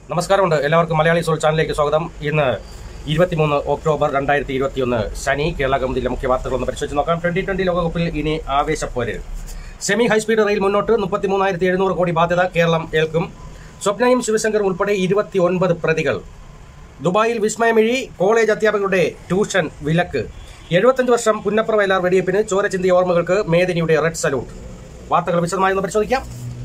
നമസ്കാരമുണ്ട് എല്ലാവർക്കും മലയാളി സോൾ ചാനലിലേക്ക് സ്വാഗതം ഇന്ന് ഇരുപത്തിമൂന്ന് ഒക്ടോബർ രണ്ടായിരത്തി ഇരുപത്തിയൊന്ന് ശനി കേരള കൗമുദിയിലെ മുഖ്യ വാർത്തകളൊന്ന് പരിശോധിച്ച് നോക്കാം ട്വന്റി ട്വന്റി ലോകകപ്പിൽ ഇനി ആവേശപ്പോര് സെമി ഹൈസ്പീഡ് റെയിൽ മുന്നോട്ട് മുപ്പത്തിമൂന്നായിരത്തി എഴുന്നൂറ് കോടി ബാധ്യത കേരളം ഏൽക്കും സ്വപ്നയും ശിവശങ്കറും ഉൾപ്പെടെ ഇരുപത്തി ഒൻപത് പ്രതികൾ ദുബായിൽ വിസ്മയമിഴി കോളേജ് അധ്യാപകരുടെ ട്യൂഷൻ വിലക്ക് എഴുപത്തഞ്ച് വർഷം പുന്നപ്ര വയലാർ വെടിവയ്പ്പിന് ചോര ചിന്തിയ ഓർമ്മകൾക്ക് മേദിനിയുടെ റെഡ് സല്യൂട്ട് വാർത്തകൾ വിശദമായി ഒന്ന് പരിശോധിക്കാം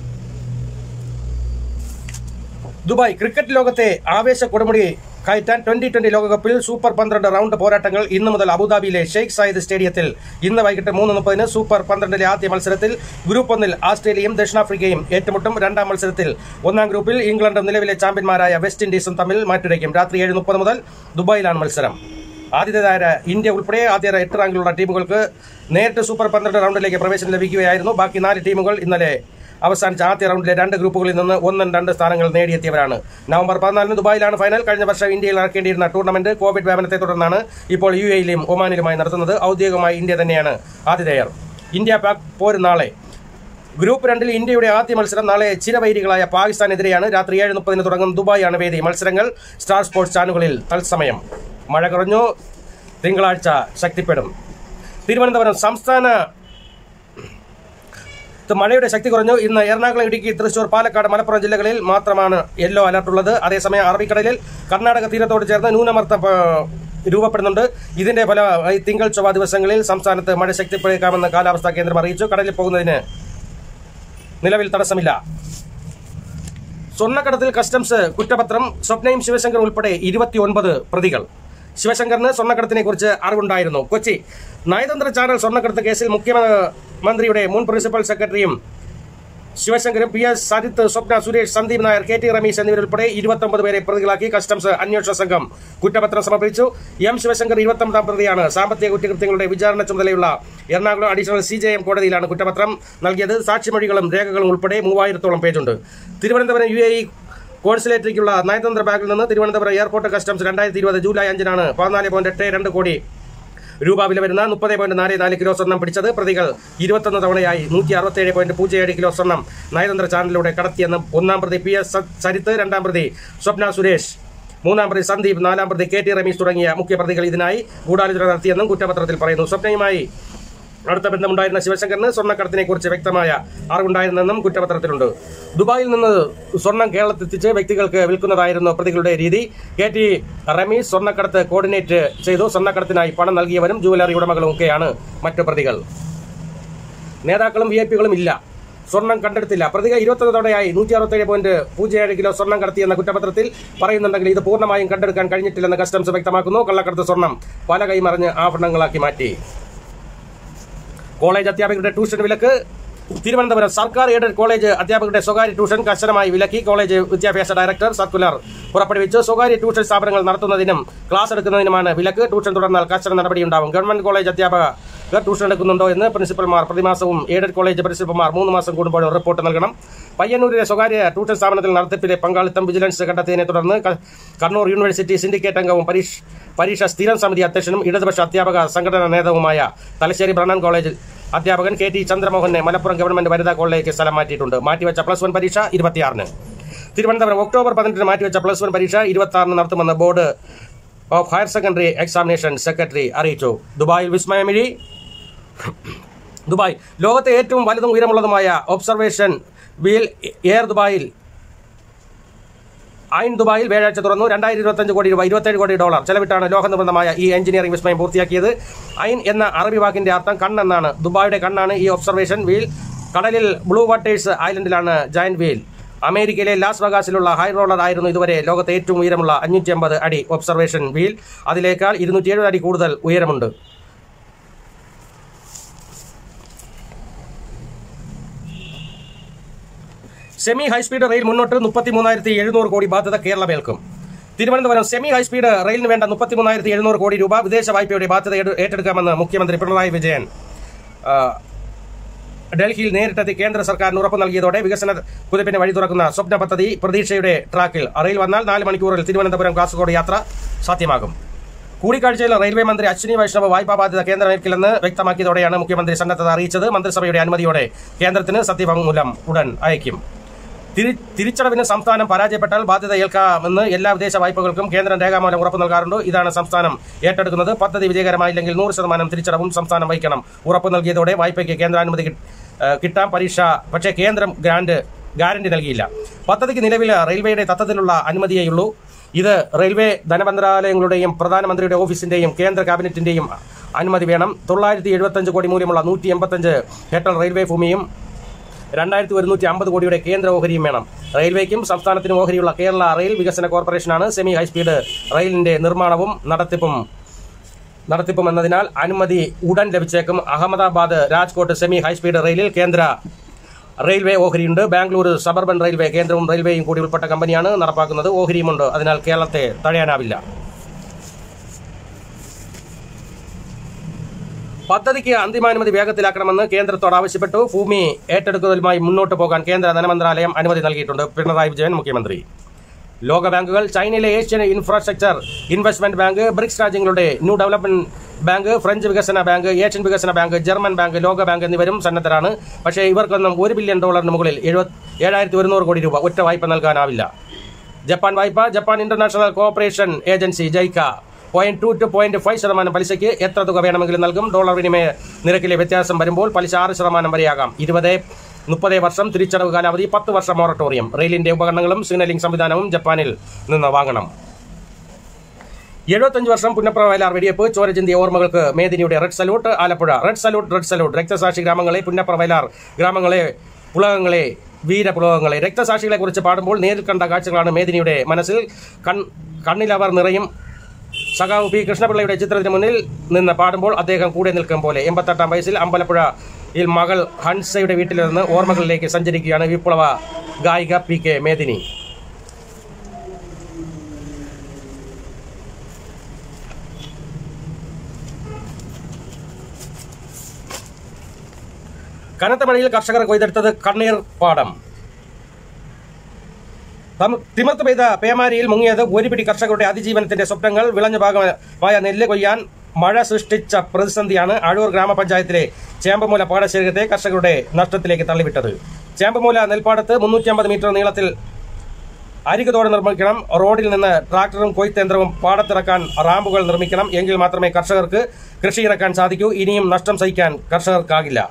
ദുബായ് ക്രിക്കറ്റ് ലോകത്തെ ആവേശ കൊടുമുടി കയറ്റാൻ ട്വന്റി ട്വന്റി ലോകകപ്പിൽ സൂപ്പർ പന്ത്രണ്ട് റൗണ്ട് പോരാട്ടങ്ങൾ ഇന്ന് മുതൽ അബുദാബിയിലെ ഷെയ്ഖ് സായിദ് സ്റ്റേഡിയത്തിൽ ഇന്ന് വൈകിട്ട് മൂന്ന് മുപ്പതിന് സൂപ്പർ പന്ത്രണ്ടിലെ ആദ്യ മത്സരത്തിൽ ഗ്രൂപ്പ് ഒന്നിൽ ആസ്ട്രേലിയയും ദക്ഷിണാഫ്രിക്കയും ഏറ്റുമുട്ടും രണ്ടാം മത്സരത്തിൽ ഒന്നാം ഗ്രൂപ്പിൽ ഇംഗ്ലണ്ടും നിലവിലെ ചാമ്പ്യന്മാരായ വെസ്റ്റ് ഇൻഡീസും തമ്മിൽ മാറ്റുരയ്ക്കും രാത്രി ഏഴ് മുപ്പത് മുതൽ ദുബായിലാണ് മത്സരം ആദ്യത്തേതായ ഇന്ത്യ ഉൾപ്പെടെ ആദ്യ എട്ട് റാങ്കിലുള്ള ടീമുകൾക്ക് നേരിട്ട് സൂപ്പർ പന്ത്രണ്ട് റൗണ്ടിലേക്ക് പ്രവേശനം ലഭിക്കുകയായിരുന്നു ബാക്കി നാല് ടീമുകൾ ഇന്നലെ അവസാനിച്ച ആദ്യ റൗണ്ടിലെ രണ്ട് ഗ്രൂപ്പുകളിൽ നിന്ന് ഒന്നും രണ്ട് സ്ഥാനങ്ങൾ നേടിയെത്തിയവരാണ് നവംബർ പതിനാലിന് ദുബായിലാണ് ഫൈനൽ കഴിഞ്ഞ വർഷം ഇന്ത്യയിൽ നടക്കേണ്ടിയിരുന്ന ടൂർണമെന്റ് കോവിഡ് വ്യാപനത്തെ തുടർന്നാണ് ഇപ്പോൾ യു എയിലും ഒമാനിലുമായി നടത്തുന്നത് ഔദ്യോഗികമായി ഇന്ത്യ തന്നെയാണ് ആതിഥേയർ ഇന്ത്യ പാക് പോര് നാളെ ഗ്രൂപ്പ് രണ്ടിൽ ഇന്ത്യയുടെ ആദ്യ മത്സരം നാളെ ചിരവൈരികളായ പാകിസ്ഥാനെതിരെയാണ് രാത്രി ഏഴ് മുപ്പതിന് തുടങ്ങും ദുബായാണ് വേദി മത്സരങ്ങൾ സ്റ്റാർ സ്പോർട്സ് ചാനലുകളിൽ തത്സമയം മഴ കുറഞ്ഞു തിങ്കളാഴ്ച ശക്തിപ്പെടും തിരുവനന്തപുരം സംസ്ഥാന ഇത് മഴയുടെ ശക്തി കുറഞ്ഞു ഇന്ന് എറണാകുളം ഇടുക്കി തൃശൂർ പാലക്കാട് മലപ്പുറം ജില്ലകളിൽ മാത്രമാണ് യെല്ലോ അലർട്ട് ഉള്ളത് അതേസമയം അറബിക്കടലിൽ കർണാടക തീരത്തോട് ചേർന്ന് ന്യൂനമർദ്ദം ആ, രൂപപ്പെടുന്നുണ്ട് ഇതിന്റെ ഫലമായി തിങ്കൾ ചൊവ്വ ദിവസങ്ങളിൽ സംസ്ഥാനത്ത് മഴ ശക്തിപ്പെടുക്കാമെന്ന് കാലാവസ്ഥാ കേന്ദ്രം അറിയിച്ചു കടലിൽ പോകുന്നതിന് നിലവിൽ തടസ്സമില്ല സ്വർണ്ണക്കടത്തിൽ കസ്റ്റംസ് കുറ്റപത്രം സ്വപ്നയും ശിവശങ്കർ ഉൾപ്പെടെ ഇരുപത്തിയൊൻപത് പ്രതികൾ ശിവശങ്കറിന് സ്വർണ്ണക്കടത്തിനെ കുറിച്ച് അറിവുണ്ടായിരുന്നു കൊച്ചി നയതന്ത്ര ചാനൽ സ്വർണ്ണക്കടത്ത് കേസിൽ മുഖ്യമന്ത്രിയുടെ മുൻ പ്രിൻസിപ്പൽ സെക്രട്ടറിയും ശിവശങ്കരും P S Sarith Swapna Suresh Sandeep Nair K T Rameesh എന്നിവരുൾപ്പെടെ ഇരുപത്തൊമ്പത് പേരെ പ്രതികളാക്കി കസ്റ്റംസ് അന്വേഷണ സംഘം കുറ്റപത്രം സമർപ്പിച്ചു എം ശിവശങ്കർ ഇരുപത്തൊമ്പതാം പ്രതിയാണ് സാമ്പത്തിക കുറ്റകൃത്യങ്ങളുടെ വിചാരണ ചുമതലയുള്ള Ernakulam additional C J M കോടതിയിലാണ് കുറ്റപത്രം നൽകിയത് സാക്ഷിമൊഴികളും രേഖകളും ഉൾപ്പെടെ മൂവായിരത്തോളം പേജുണ്ട് തിരുവനന്തപുരം യു എ ഇ കോൺസുലേറ്ററിക്കുള്ള നയതന്ത്ര ബാഗിൽ നിന്ന് തിരുവനന്തപുരം എയർപോർട്ട് കസ്റ്റംസ് രണ്ടായിരത്തി ഇരുപത് ജൂലൈ അഞ്ചിനാണ് പതിനാല് പോയിന്റ് എട്ട് രണ്ട് കോടി രൂപ വില വരുന്ന മുപ്പത് പോയിന്റ് നാല് നാല് കിലോ സ്വർണം പിടിച്ചത് പ്രതികൾ ഇരുപത്തൊന്ന് തവണയായി നൂറ്റി അറുപത്തേഴ് പോയിന്റ് പൂജ്യം ഏഴ് കിലോ സ്വർണം നയതന്ത്ര ചാനലിലൂടെ കടത്തിയെന്ന് ഒന്നാം പ്രതി പി എസ് സരിത്ത് രണ്ടാം പ്രതി സ്വപ്ന സുരേഷ് മൂന്നാം പ്രതി സന്ദീപ് നാലാം പ്രതി കെ ടി റമീഷ് തുടങ്ങിയ മുഖ്യപ്രതികൾ ഇതിനായി ഗൂഢാലോചന നടത്തിയെന്നും കുറ്റപത്രത്തിൽ പറയുന്നു സ്വപ്നയുമായി അടുത്ത ബന്ധമുണ്ടായിരുന്ന ശിവശങ്കറിന് സ്വർണ്ണക്കടത്തിനെ കുറിച്ച് വ്യക്തമായ അറിവുണ്ടായിരുന്നെന്നും കുറ്റപത്രത്തിലുണ്ട് ദുബായിൽ നിന്ന് സ്വർണം കേരളത്തെത്തിച്ച് വ്യക്തികൾക്ക് വിൽക്കുന്നതായിരുന്നു പ്രതികളുടെ രീതി കെ ടി റമീസ് സ്വർണ്ണക്കടത്ത് കോർഡിനേറ്റ് ചെയ്തു സ്വർണ്ണക്കടത്തിനായി പണം നൽകിയവരും ജുവലറി ഉടമകളും ഒക്കെയാണ് മറ്റു പ്രതികൾ നേതാക്കളും വി ഐ പികളും ഇല്ല സ്വർണം കണ്ടെടുത്തില്ല പ്രതികൾ ഇരുപത്തൊന്ന് തവണയായി നൂറ്റി അറുപത്തേഴ് പോയിന്റ് പൂജ്യം ഏഴ് കിലോ സ്വർണം കടത്തിയെന്ന കുറ്റപത്രത്തിൽ പറയുന്നുണ്ടെങ്കിൽ ഇത് പൂർണ്ണമായും കണ്ടെടുക്കാൻ കഴിഞ്ഞിട്ടില്ലെന്ന് കസ്റ്റംസ് വ്യക്തമാക്കുന്നു കള്ളക്കടത്ത് സ്വർണം പല കൈമറിഞ്ഞ് ആഭരണങ്ങളാക്കി മാറ്റി കോളേജ് അധ്യാപകരുടെ ട്യൂഷൻ വിലക്ക് തിരുവനന്തപുരം സർക്കാർ എയ്ഡഡ് കോളേജ് അധ്യാപകരുടെ സ്വകാര്യ ട്യൂഷൻ കർശനമായി വിലക്കി കോളേജ് വിദ്യാഭ്യാസ ഡയറക്ടർ സർക്കുലർ പുറപ്പെടുവിച്ചു സ്വകാര്യ ട്യൂഷൻ സ്ഥാപനങ്ങൾ നടത്തുന്നതിനും ക്ലാസ് എടുക്കുന്നതിനുമാണ് വിലക്ക് ട്യൂഷൻ തുടർന്നാൽ കർശന നടപടിയുണ്ടാവും ഗവൺമെന്റ് കോളേജ് അധ്യാപകർ ട്യൂഷൻ എടുക്കുന്നുണ്ടോ എന്ന് പ്രിൻസിപ്പൽമാർ പ്രതിമാസവും എയ്ഡഡ് കോളേജ് പ്രിൻസിപ്പൽമാർ മൂന്ന് മാസം കൂടുമ്പോഴും റിപ്പോർട്ട് നൽകണം പയ്യന്നൂരിലെ സ്വകാര്യ ട്യൂഷൻ സ്ഥാപനത്തിൽ നടത്തിപ്പിലെ പങ്കാളിത്തം വിജിലൻസ് കണ്ടെത്തിയതിനെ തുടർന്ന് ക- കണ്ണൂർ യൂണിവേഴ്സിറ്റി സിൻഡിക്കേറ്റ് അംഗവും പരീക്ഷ പരീക്ഷ സ്ഥിരം സമിതി അധ്യക്ഷനും ഇടതുപക്ഷ അധ്യാപക സംഘടനാ നേതാവുമായ തലശ്ശേരി ബ്രണ്ണൻ കോളേജ് അധ്യാപകൻ കെ ടി ചന്ദ്രമോഹനെ മലപ്പുറം ഗവൺമെന്റ് വനിതാ കോളേജിലേക്ക് സ്ഥലം മാറ്റിയിട്ടുണ്ട് മാറ്റിവെച്ച പ്ലസ് വൺ പരീക്ഷ ഇരുപത്തിയാറിന് തിരുവനന്തപുരം ഒക്ടോബർ പതിനെട്ടിന് മാറ്റിവെച്ച പ്ലസ് വൺ പരീക്ഷ ഇരുപത്തി നടത്തുമെന്ന് board of higher secondary examination secretary അറിയിച്ചു ദുബായിൽ വിസ്മയമിഴി ദുബായ് ലോകത്തെ ഏറ്റവും വലുതും ഉയരമുള്ളതുമായ ഒബ്സർവേഷൻ വീൽ എയർ ദുബായിൽ ഐൻ ദുബായിൽ വ്യാഴാഴ്ച തുറന്നു രണ്ടായിരത്തി ഇരുപത്തഞ്ച് കോടി രൂപ ഇരുപത്തേഴ് കോടി ഡോളർ ചെലവിട്ടാണ് ലോകനിർബന്ധമായ ഈ എഞ്ചിനീയറിംഗ് വിസ്മയം പൂർത്തിയാക്കിയത് ഐൻ എന്ന അറബി വാക്കിന്റെ അർത്ഥം കണ്ണെന്നാണ് ദുബായിയുടെ കണ്ണാണ് ഈ ഒബ്സർവേഷൻ വീൽ കടലിൽ ബ്ലൂ വാട്ടേഴ്സ് ഐലൻഡിലാണ് ജയന്റ് വീൽ അമേരിക്കയിലെ ലാസ് വഗാസിലുള്ള ഹൈ റോളർ ആയിരുന്നു ഇതുവരെ ലോകത്തെ ഏറ്റവും ഉയരമുള്ള അഞ്ഞൂറ്റി അമ്പത് അടി ഒബ്സർവേഷൻ വീൽ അതിലേക്കാൾ ഇരുന്നൂറ്റി എഴുപത് അടി കൂടുതൽ ഉയരമുണ്ട് സെമി ഹൈസ്പീഡ് റെയിൽ മുന്നോട്ട് മുപ്പത്തിമൂന്നായിരത്തി എഴുന്നൂറ് കോടി ബാധ്യത കേരളമേൽക്കും തിരുവനന്തപുരം സെമി ഹൈസ്പീഡ് റെയിലിന് വേണ്ട മുപ്പത്തിമൂന്നായിരത്തി എഴുന്നൂറ് കോടി രൂപ വിദേശ വായ്പയുടെ ബാധ്യത ഏറ്റെ- ഏറ്റെടുക്കാമെന്ന് മുഖ്യമന്ത്രി പിണറായി വിജയൻ ആ, ഡൽഹിയിൽ നേരിട്ടെത്തി കേന്ദ്ര സർക്കാരിന് ഉറപ്പ് നൽകിയതോടെ വികസന കുതിപ്പിന് വഴി തുറക്കുന്ന സ്വപ്ന പദ്ധതി പ്രതീക്ഷയുടെ ട്രാക്കിൽ റെയിൽ വന്നാൽ നാല് മണിക്കൂറിൽ തിരുവനന്തപുരം കാസർഗോഡ് യാത്ര സാധ്യമാകും കൂടിക്കാഴ്ചയിൽ റെയിൽവേ മന്ത്രി അശ്വിനി വൈഷ്ണവ് വായ്പാ ബാധ്യത കേന്ദ്രം ഏൽക്കില്ലെന്ന് വ്യക്തമാക്കിയതോടെയാണ് മുഖ്യമന്ത്രി സന്നദ്ധത അറിയിച്ചത് മന്ത്രിസഭയുടെ അനുമതിയോടെ കേന്ദ്രത്തിന് സത്യവാങ്മൂലം ഉടൻ അയക്കും തിരി തിരിച്ചടവിന് സംസ്ഥാനം പരാജയപ്പെട്ടാൽ ബാധ്യത ഏൽക്കാമെന്ന് എല്ലാ വിദേശ വായ്പകൾക്കും കേന്ദ്രം രേഖാമൂലം ഉറപ്പ് നൽകാറുണ്ട് ഇതാണ് സംസ്ഥാനം ഏറ്റെടുക്കുന്നത് പദ്ധതി വിജയകരമായില്ലെങ്കിൽ നൂറ് ശതമാനം തിരിച്ചടവും സംസ്ഥാനം വഹിക്കണം ഉറപ്പ് നൽകിയതോടെ വായ്പയ്ക്ക് കേന്ദ്രാനുമതി കിട്ട- ഏഹ് കിട്ടാം പരീക്ഷ പക്ഷേ കേന്ദ്രം ഗ്രാന്റ് ഗ്യാരണ്ടി നൽകിയില്ല പദ്ധതിക്ക് നിലവിൽ റെയിൽവേയുടെ തത്വത്തിലുള്ള അനുമതിയേയുള്ളൂ ഇത് റെയിൽവേ ധനമന്ത്രാലയങ്ങളുടെയും പ്രധാനമന്ത്രിയുടെ ഓഫീസിന്റെയും കേന്ദ്ര ക്യാബിനറ്റിന്റെയും അനുമതി വേണം തൊള്ളായിരത്തി എഴുപത്തഞ്ച് കോടി മൂല്യമുള്ള നൂറ്റി എൺപത്തഞ്ച് ഹെക്ടർ റെയിൽവേ ഭൂമിയും രണ്ടായിരത്തി ഒരുന്നൂറ്റി അമ്പത് കോടിയുടെ കേന്ദ്ര ഓഹരിയും വേണം റെയിൽവേക്കും സംസ്ഥാനത്തിനും ഓഹരിയുള്ള കേരള റെയിൽ വികസന കോർപ്പറേഷനാണ് സെമി ഹൈസ്പീഡ് റെയിലിന്റെ നിർമ്മാണവും നടത്തിപ്പും നടത്തിപ്പും എന്നതിനാൽ അനുമതി ഉടൻ ലഭിച്ചേക്കും അഹമ്മദാബാദ് രാജ്കോട്ട് സെമി ഹൈസ്പീഡ് റെയിലിൽ കേന്ദ്ര റെയിൽവേ ഓഹരിയുണ്ട് ബാംഗ്ലൂർ സബർബൻ റെയിൽവേ കേന്ദ്രവും റെയിൽവേയും കൂടി ഉൾപ്പെട്ട കമ്പനിയാണ് നടപ്പാക്കുന്നത് ഓഹരിയുമുണ്ട് അതിനാൽ കേരളത്തെ തടയാനാവില്ല പദ്ധതിക്ക് അന്തിമാനുമതി വേഗത്തിലാക്കണമെന്ന് കേന്ദ്രത്തോട് ആവശ്യപ്പെട്ടു ഭൂമി ഏറ്റെടുക്കലുമായി മുന്നോട്ട് പോകാൻ കേന്ദ്ര ധനമന്ത്രാലയം അനുമതി നൽകിയിട്ടുണ്ട് പിണറായി വിജയൻ മുഖ്യമന്ത്രി ലോക ബാങ്കുകൾ ചൈനയിലെ Asian infrastructure investment bank BRICS രാജ്യങ്ങളുടെ ന്യൂ ഡെവലപ്മെന്റ് ബാങ്ക് ഫ്രഞ്ച് വികസന ബാങ്ക് ഏഷ്യൻ വികസന ബാങ്ക് ജർമ്മൻ ബാങ്ക് ലോക ബാങ്ക് എന്നിവരും സന്നദ്ധരാണ് പക്ഷേ ഇവർക്കൊന്നും ഒരു ബില്യൺ ഡോളറിന് മുകളിൽ എഴുപത് ഏഴായിരത്തി ഒരുന്നൂറ് കോടി രൂപ ഒറ്റ വായ്പ നൽകാനാവില്ല ജപ്പാൻ വായ്പ Japan international cooperation agency JICA point two to point five ശതമാനം പലിശയ്ക്ക് എത്ര തുക വേണമെങ്കിലും നൽകും ഡോളർ വിനിമയ നിരക്കിലെ വ്യത്യാസം വരുമ്പോൾ പലിശ ആറ് ശതമാനം വരെയാകാം ഇരുപത് മുപ്പത് വർഷം തിരിച്ചടവ് കാലാവധി പത്ത് വർഷം മൊറട്ടോറിയം റെയിലിന്റെ ഉപകരണങ്ങളും സിഗ്നലിംഗ് സംവിധാനവും ജപ്പാനിൽ നിന്ന് വാങ്ങണം എഴുപത്തഞ്ച് വർഷം പുന്നപ്ര വയലാർ വെടിയപ്പ് ചോരചിന്തിയ ഓർമ്മകൾക്ക് മേദിനിയുടെ red salute Alappuzha red salute red salute രക്തസാക്ഷി ഗ്രാമങ്ങളെ പുന്നപ്ര വയലാർ ഗ്രാമങ്ങളെ പുളകങ്ങളെ വീരപുളകങ്ങളെ രക്തസാക്ഷികളെ കുറിച്ച് പാടുമ്പോൾ നേരിൽ കണ്ട കാഴ്ചകളാണ് മേദിനിയുടെ മനസ്സിൽ കൺ കണ്ണിലവർ നിറയും സഖാവ് പി കൃഷ്ണപിള്ളയുടെ ചിത്രത്തിന് മുന്നിൽ നിന്ന് പാടുമ്പോൾ അദ്ദേഹം കൂടെ നിൽക്കും പോലെ എൺപത്തെട്ടാം വയസ്സിൽ അമ്പലപ്പുഴയിൽ മകൾ ഹൻസയുടെ വീട്ടിൽ നിന്ന് ഓർമ്മകളിലേക്ക് സഞ്ചരിക്കുകയാണ് വിപ്ലവ ഗായിക പി കെ മേദിനി കനത്ത മഴയിൽ കർഷകർ കൊയ്തെടുത്തത് കണ്ണീർ പാടം തം- തിമിർത്ത് പെയ്ത പേമാരിയിൽ മുങ്ങിയത് ഒരു പിടി കർഷകരുടെ അതിജീവനത്തിന്റെ സ്വപ്നങ്ങൾ വിളഞ്ഞ ഭാഗമായ നെല്ല് കൊയ്യാൻ മഴ സൃഷ്ടിച്ച പ്രതിസന്ധിയാണ് അഴൂർ ഗ്രാമപഞ്ചായത്തിലെ ചേമ്പമൂല പാടശേഖരത്തെ കർഷകരുടെ നഷ്ടത്തിലേക്ക് തള്ളിവിട്ടത് ചേമ്പമൂല നെൽപ്പാടത്ത് മുന്നൂറ്റി അമ്പത് മീറ്റർ നീളത്തിൽ അരികുതോട് നിർമ്മിക്കണം റോഡിൽ നിന്ന് ട്രാക്ടറും കൊയ്ത്തേന്ദ്രവും പാടത്തിറക്കാൻ റാമ്പുകൾ നിർമ്മിക്കണം എങ്കിൽ മാത്രമേ കർഷകർക്ക് കൃഷി ഇറക്കാൻ സാധിക്കൂ ഇനിയും നഷ്ടം സഹിക്കാൻ കർഷകർക്കാകില്ല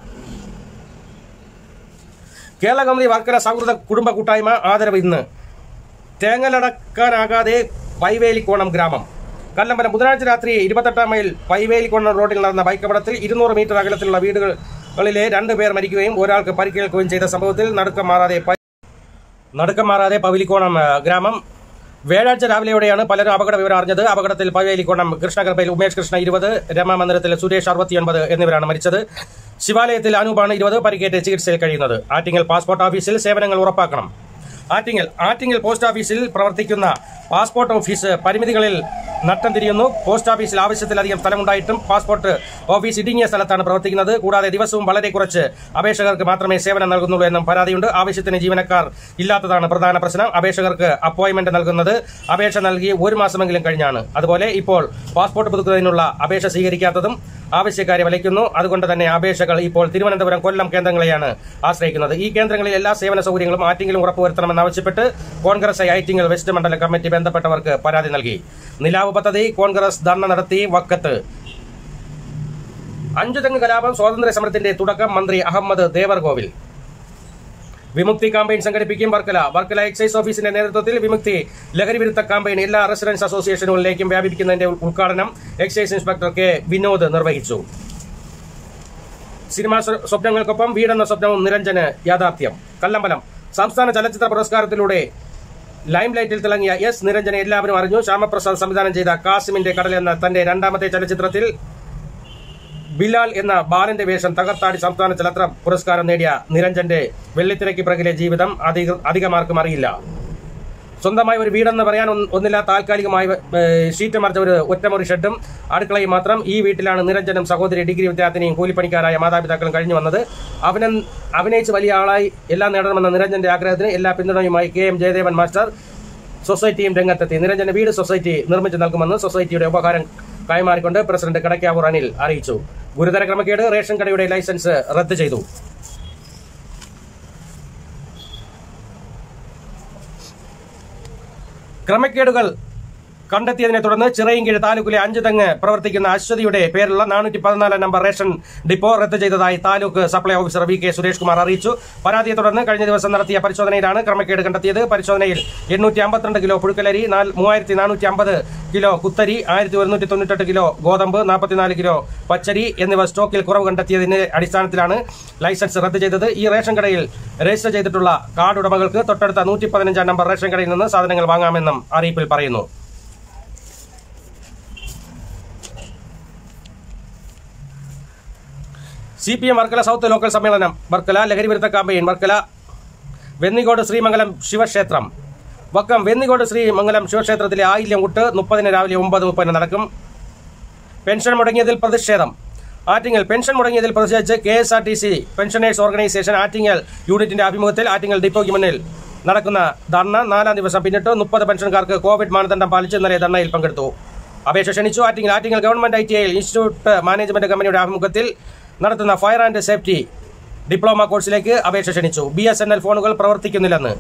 കേരള കമ്പനി വർക്കല സൗഹൃദ കുടുംബ കൂട്ടായ്മ ആദരവ് ഇന്ന് തേങ്ങലടക്കാനാകാതെ പൈവേലിക്കോണം ഗ്രാമം കല്ലമ്പലം ബുധനാഴ്ച രാത്രി ഇരുപത്തെട്ടാം മൈൽ പൈവേലിക്കോണം റോഡിൽ നടന്ന ബൈക്ക് അപകടത്തിൽ ഇരുന്നൂറ് മീറ്റർ അകലത്തിലുള്ള വീടുകളിലെ രണ്ടു പേർ മരിക്കുകയും ഒരാൾക്ക് പരിക്കേൽക്കുകയും ചെയ്ത സംഭവത്തിൽ നടുക്കം മാറാതെ പൈ- നടുക്കം മാറാതെ പവിലിക്കോണം ആ, ഗ്രാമം വ്യാഴാഴ്ച രാവിലെയോടെയാണ് പലരും അപകട വിവരം അറിഞ്ഞത് അപകടത്തിൽ പവേലിക്കോണം കൃഷ്ണകൃപയിൽ ഉമേഷ് കൃഷ്ണ ഇരുപത് രമാമന്ദിരത്തിൽ സുരേഷ് അറുപത്തിയൊൻപത് എന്നിവരാണ് മരിച്ചത് ശിവാലയത്തിൽ അനൂപാണ് ഇരുപത് പരിക്കേറ്റ് ചികിത്സയിൽ കഴിയുന്നത് ആറ്റിങ്ങൽ പാസ്പോർട്ട് ഓഫീസിൽ സേവനങ്ങൾ ഉറപ്പാക്കണം ആറ്റിങ്ങൽ ആറ്റിങ്ങൽ പോസ്റ്റ് ഓഫീസിൽ പ്രവർത്തിക്കുന്ന പാസ്പോർട്ട് ഓഫീസ് പരിമിതികളിൽ നട്ടം തിരിയുന്നു പോസ്റ്റ് ഓഫീസിൽ ആവശ്യത്തിലധികം സ്ഥലമുണ്ടായിട്ടും പാസ്പോർട്ട് ഓഫീസ് ഇടുങ്ങിയ സ്ഥലത്താണ് പ്രവർത്തിക്കുന്നത് കൂടാതെ ദിവസവും വളരെ കുറച്ച് അപേക്ഷകർക്ക് മാത്രമേ സേവനം നൽകുന്നുള്ളൂ എന്നും പരാതിയുണ്ട് ആവശ്യത്തിന് ജീവനക്കാർ ഇല്ലാത്തതാണ് പ്രധാന പ്രശ്നം അപേക്ഷകർക്ക് അപ്പോയിന്റ്മെന്റ് നൽകുന്നത് അപേക്ഷ നൽകി ഒരു മാസമെങ്കിലും കഴിഞ്ഞാണ് അതുപോലെ ഇപ്പോൾ പാസ്പോർട്ട് പുതുക്കുന്നതിനുള്ള അപേക്ഷ സ്വീകരിക്കാത്തതും ആവശ്യക്കാരെ വലയ്ക്കുന്നു അതുകൊണ്ട് തന്നെ അപേക്ഷകൾ ഇപ്പോൾ തിരുവനന്തപുരം കൊല്ലം കേന്ദ്രങ്ങളെയാണ് ആശ്രയിക്കുന്നത് ഈ കേന്ദ്രങ്ങളിൽ എല്ലാ സേവന സൗകര്യങ്ങളും ആറ്റിങ്ങിലും ഉറപ്പുവരുത്തണമെന്നാവശ്യപ്പെട്ട് കോൺഗ്രസ് ഐറ്റിങ്ങൽ വെസ്റ്റ് മണ്ഡല കമ്മിറ്റി ബന്ധപ്പെട്ടവർക്ക് പരാതി നൽകി നിലാവ് പദ്ധതി കോൺഗ്രസ് ധർണ നടത്തി വക്കത്ത് അഞ്ചുതെങ്ങ് കലാപം സ്വാതന്ത്ര്യ സമരത്തിന്റെ തുടക്കം മന്ത്രി അഹമ്മദ് ദേവർകോവിൽ വിമുക്തി ക്യാമ്പയിൻ സംഘടിപ്പിക്കും വർക്കല വർക്കല എക്സൈസ് ഓഫീസിന്റെ നേതൃത്വത്തിൽ വിമുക്തി ലഹരി വിരുദ്ധ ക്യാമ്പയിൻ എല്ലാ റെസിഡൻസ് അസോസിയേഷനുകളിലേക്കും വ്യാപിപ്പിക്കുന്നതിന്റെ ഉദ്ഘാടനം എക്സൈസ് ഇൻസ്പെക്ടർ കെ വിനോദ് നിർവഹിച്ചു സിനിമാ സ്വ- സ്വപ്നങ്ങൾക്കൊപ്പം വീടെന്ന സ്വപ്നവും നിരഞ്ജന് യാഥാർത്ഥ്യം കല്ലമ്പലം സംസ്ഥാന ചലച്ചിത്ര പുരസ്കാരത്തിലൂടെ ലൈം ലൈറ്റിൽ തിളങ്ങിയ എസ് നിരഞ്ജനെ എല്ലാവരും അറിഞ്ഞു ശ്യാമപ്രസാദ് സംവിധാനം ചെയ്ത കാസിമിന്റെ കടൽ എന്ന തന്റെ രണ്ടാമത്തെ ചലച്ചിത്രത്തിൽ ബിലാൽ എന്ന ബാലന്റെ വേഷം തകർത്താടി സംസ്ഥാന ചലച്ചിത്ര പുരസ്കാരം നേടിയ നിരഞ്ജന്റെ വെള്ളിത്തിരക്ക് പിറകിലെ ജീവിതം അധിക അധികമാർക്കും അറിയില്ല സ്വന്തമായി ഒരു വീടെന്ന് പറയാൻ ഒന്ന് ഒന്നില്ല താൽക്കാലികമായി ഏഹ്, ഷീറ്റ് മറിച്ച ഒരു ഒറ്റമുറി ഷെഡും അടുക്കളയും മാത്രം ഈ വീട്ടിലാണ് നിരഞ്ജനും സഹോദരി ഡിഗ്രി വിദ്യാർത്ഥിനിയും കൂലിപ്പണിക്കാരായ മാതാപിതാക്കളും കഴിഞ്ഞു വന്നത് അവനൻ അഭിനയിച്ച് വലിയ ആളായി എല്ലാം നേടണമെന്ന നിരഞ്ജന്റെ ആഗ്രഹത്തിന് എല്ലാ പിന്തുണയുമായി കെ എം ജയദേവൻ മാസ്റ്റർ സൊസൈറ്റിയും രംഗത്തെത്തി നിരഞ്ജന വീട് സൊസൈറ്റി നിർമ്മിച്ചു നൽകുമെന്ന് സൊസൈറ്റിയുടെ ഉപകാരം കൈമാറിക്കൊണ്ട് പ്രസിഡന്റ് കടക്കാവൂർ അനിൽ അറിയിച്ചു ഗുരുതര ക്രമക്കേട് റേഷൻ കടയുടെ ലൈസൻസ് റദ്ദ് ചെയ്തു ക്രമക്കേടുകൾ കണ്ടെത്തിയതിനെ തുടർന്ന് ചിറയൻകീഴ് താലൂക്കിലെ അഞ്ച് തെങ്ങ് പ്രവർത്തിക്കുന്ന അശ്വതിയുടെ പേരിലുള്ള നാനൂറ്റി പതിനാലാം നമ്പർ റേഷൻ ഡിപ്പോ റദ്ദ് ചെയ്തതായി taluk supply officer V K Suresh Kumar അറിയിച്ചു പരാതിയെ തുടർന്ന് കഴിഞ്ഞ ദിവസം നടത്തിയ പരിശോധനയിലാണ് ക്രമക്കേട് കണ്ടെത്തിയത് പരിശോധനയിൽ എണ്ണൂറ്റി അമ്പത്തിരണ്ട് കിലോ പുഴുക്കലരി നാല് മൂവായിരത്തി നാനൂറ്റി അമ്പത് കിലോ കുത്തരി ആയിരത്തി ഒരുന്നൂറ്റി തൊണ്ണൂറ്റെട്ട് കിലോ ഗോതമ്പ് നാൽപ്പത്തിനാല് കിലോ പച്ചരി എന്നിവ സ്റ്റോക്കിൽ കുറവ് കണ്ടെത്തിയതിന്റെ അടിസ്ഥാനത്തിലാണ് ലൈസൻസ് റദ്ദ് ചെയ്തത് ഈ റേഷൻ കടയിൽ രജിസ്റ്റർ ചെയ്തിട്ടുള്ള കാർഡ് ഉടമകൾക്ക് തൊട്ടടുത്ത നൂറ്റി പതിനഞ്ചാം നമ്പർ റേഷൻ കടയിൽ നിന്ന് സാധനങ്ങൾ വാങ്ങാമെന്നും അറിയിപ്പിൽ പറയുന്നു C P M Varkala south local സമ്മേളനം വർക്കല ലഹരി വിരുദ്ധ ക്യാമ്പയിൻ വർക്കല വെന്നിക്കോട് ശ്രീമംഗലം ശിവക്ഷേത്രം വക്കം വെന്നിക്കോട് ശ്രീമംഗലം ശിവക്ഷേത്രത്തിലെ ആയില്യം കുട്ട് മുപ്പതിന് രാവിലെ ഒമ്പത് മുപ്പതിന് നടക്കും പെൻഷൻ മുടങ്ങിയതിൽ പ്രതിഷേധം ആറ്റിങ്ങൽ പെൻഷൻ മുടങ്ങിയതിൽ പ്രതിഷേധിച്ച് K S R T C pensioners organisation Attingal യൂണിറ്റിന്റെ ആഭിമുഖ്യത്തിൽ ആറ്റിങ്ങൽ ഡിപ്പോയ്ക്ക് മുന്നിൽ നടക്കുന്ന ധർണ നാലാം ദിവസം പിന്നിട്ട് മുപ്പത് പെൻഷൻകാർക്ക് കോവിഡ് മാനദണ്ഡം പാലിച്ച് ഇന്നലെ ധർണയിൽ പങ്കെടുത്തു അപേക്ഷ ക്ഷണിച്ചു Attingal Attingal government I T I institute management കമ്പനിയുടെ ആഭിമുഖ്യത്തിൽ നടത്തുന്ന ഫയർ ആൻഡ് സേഫ്റ്റി ഡിപ്ലോമ കോഴ്സിലേക്ക് അപേക്ഷ ക്ഷണിച്ചു ബി എസ് എൻ എൽ ഫോണുകൾ പ്രവർത്തിക്കുന്നില്ലെന്ന്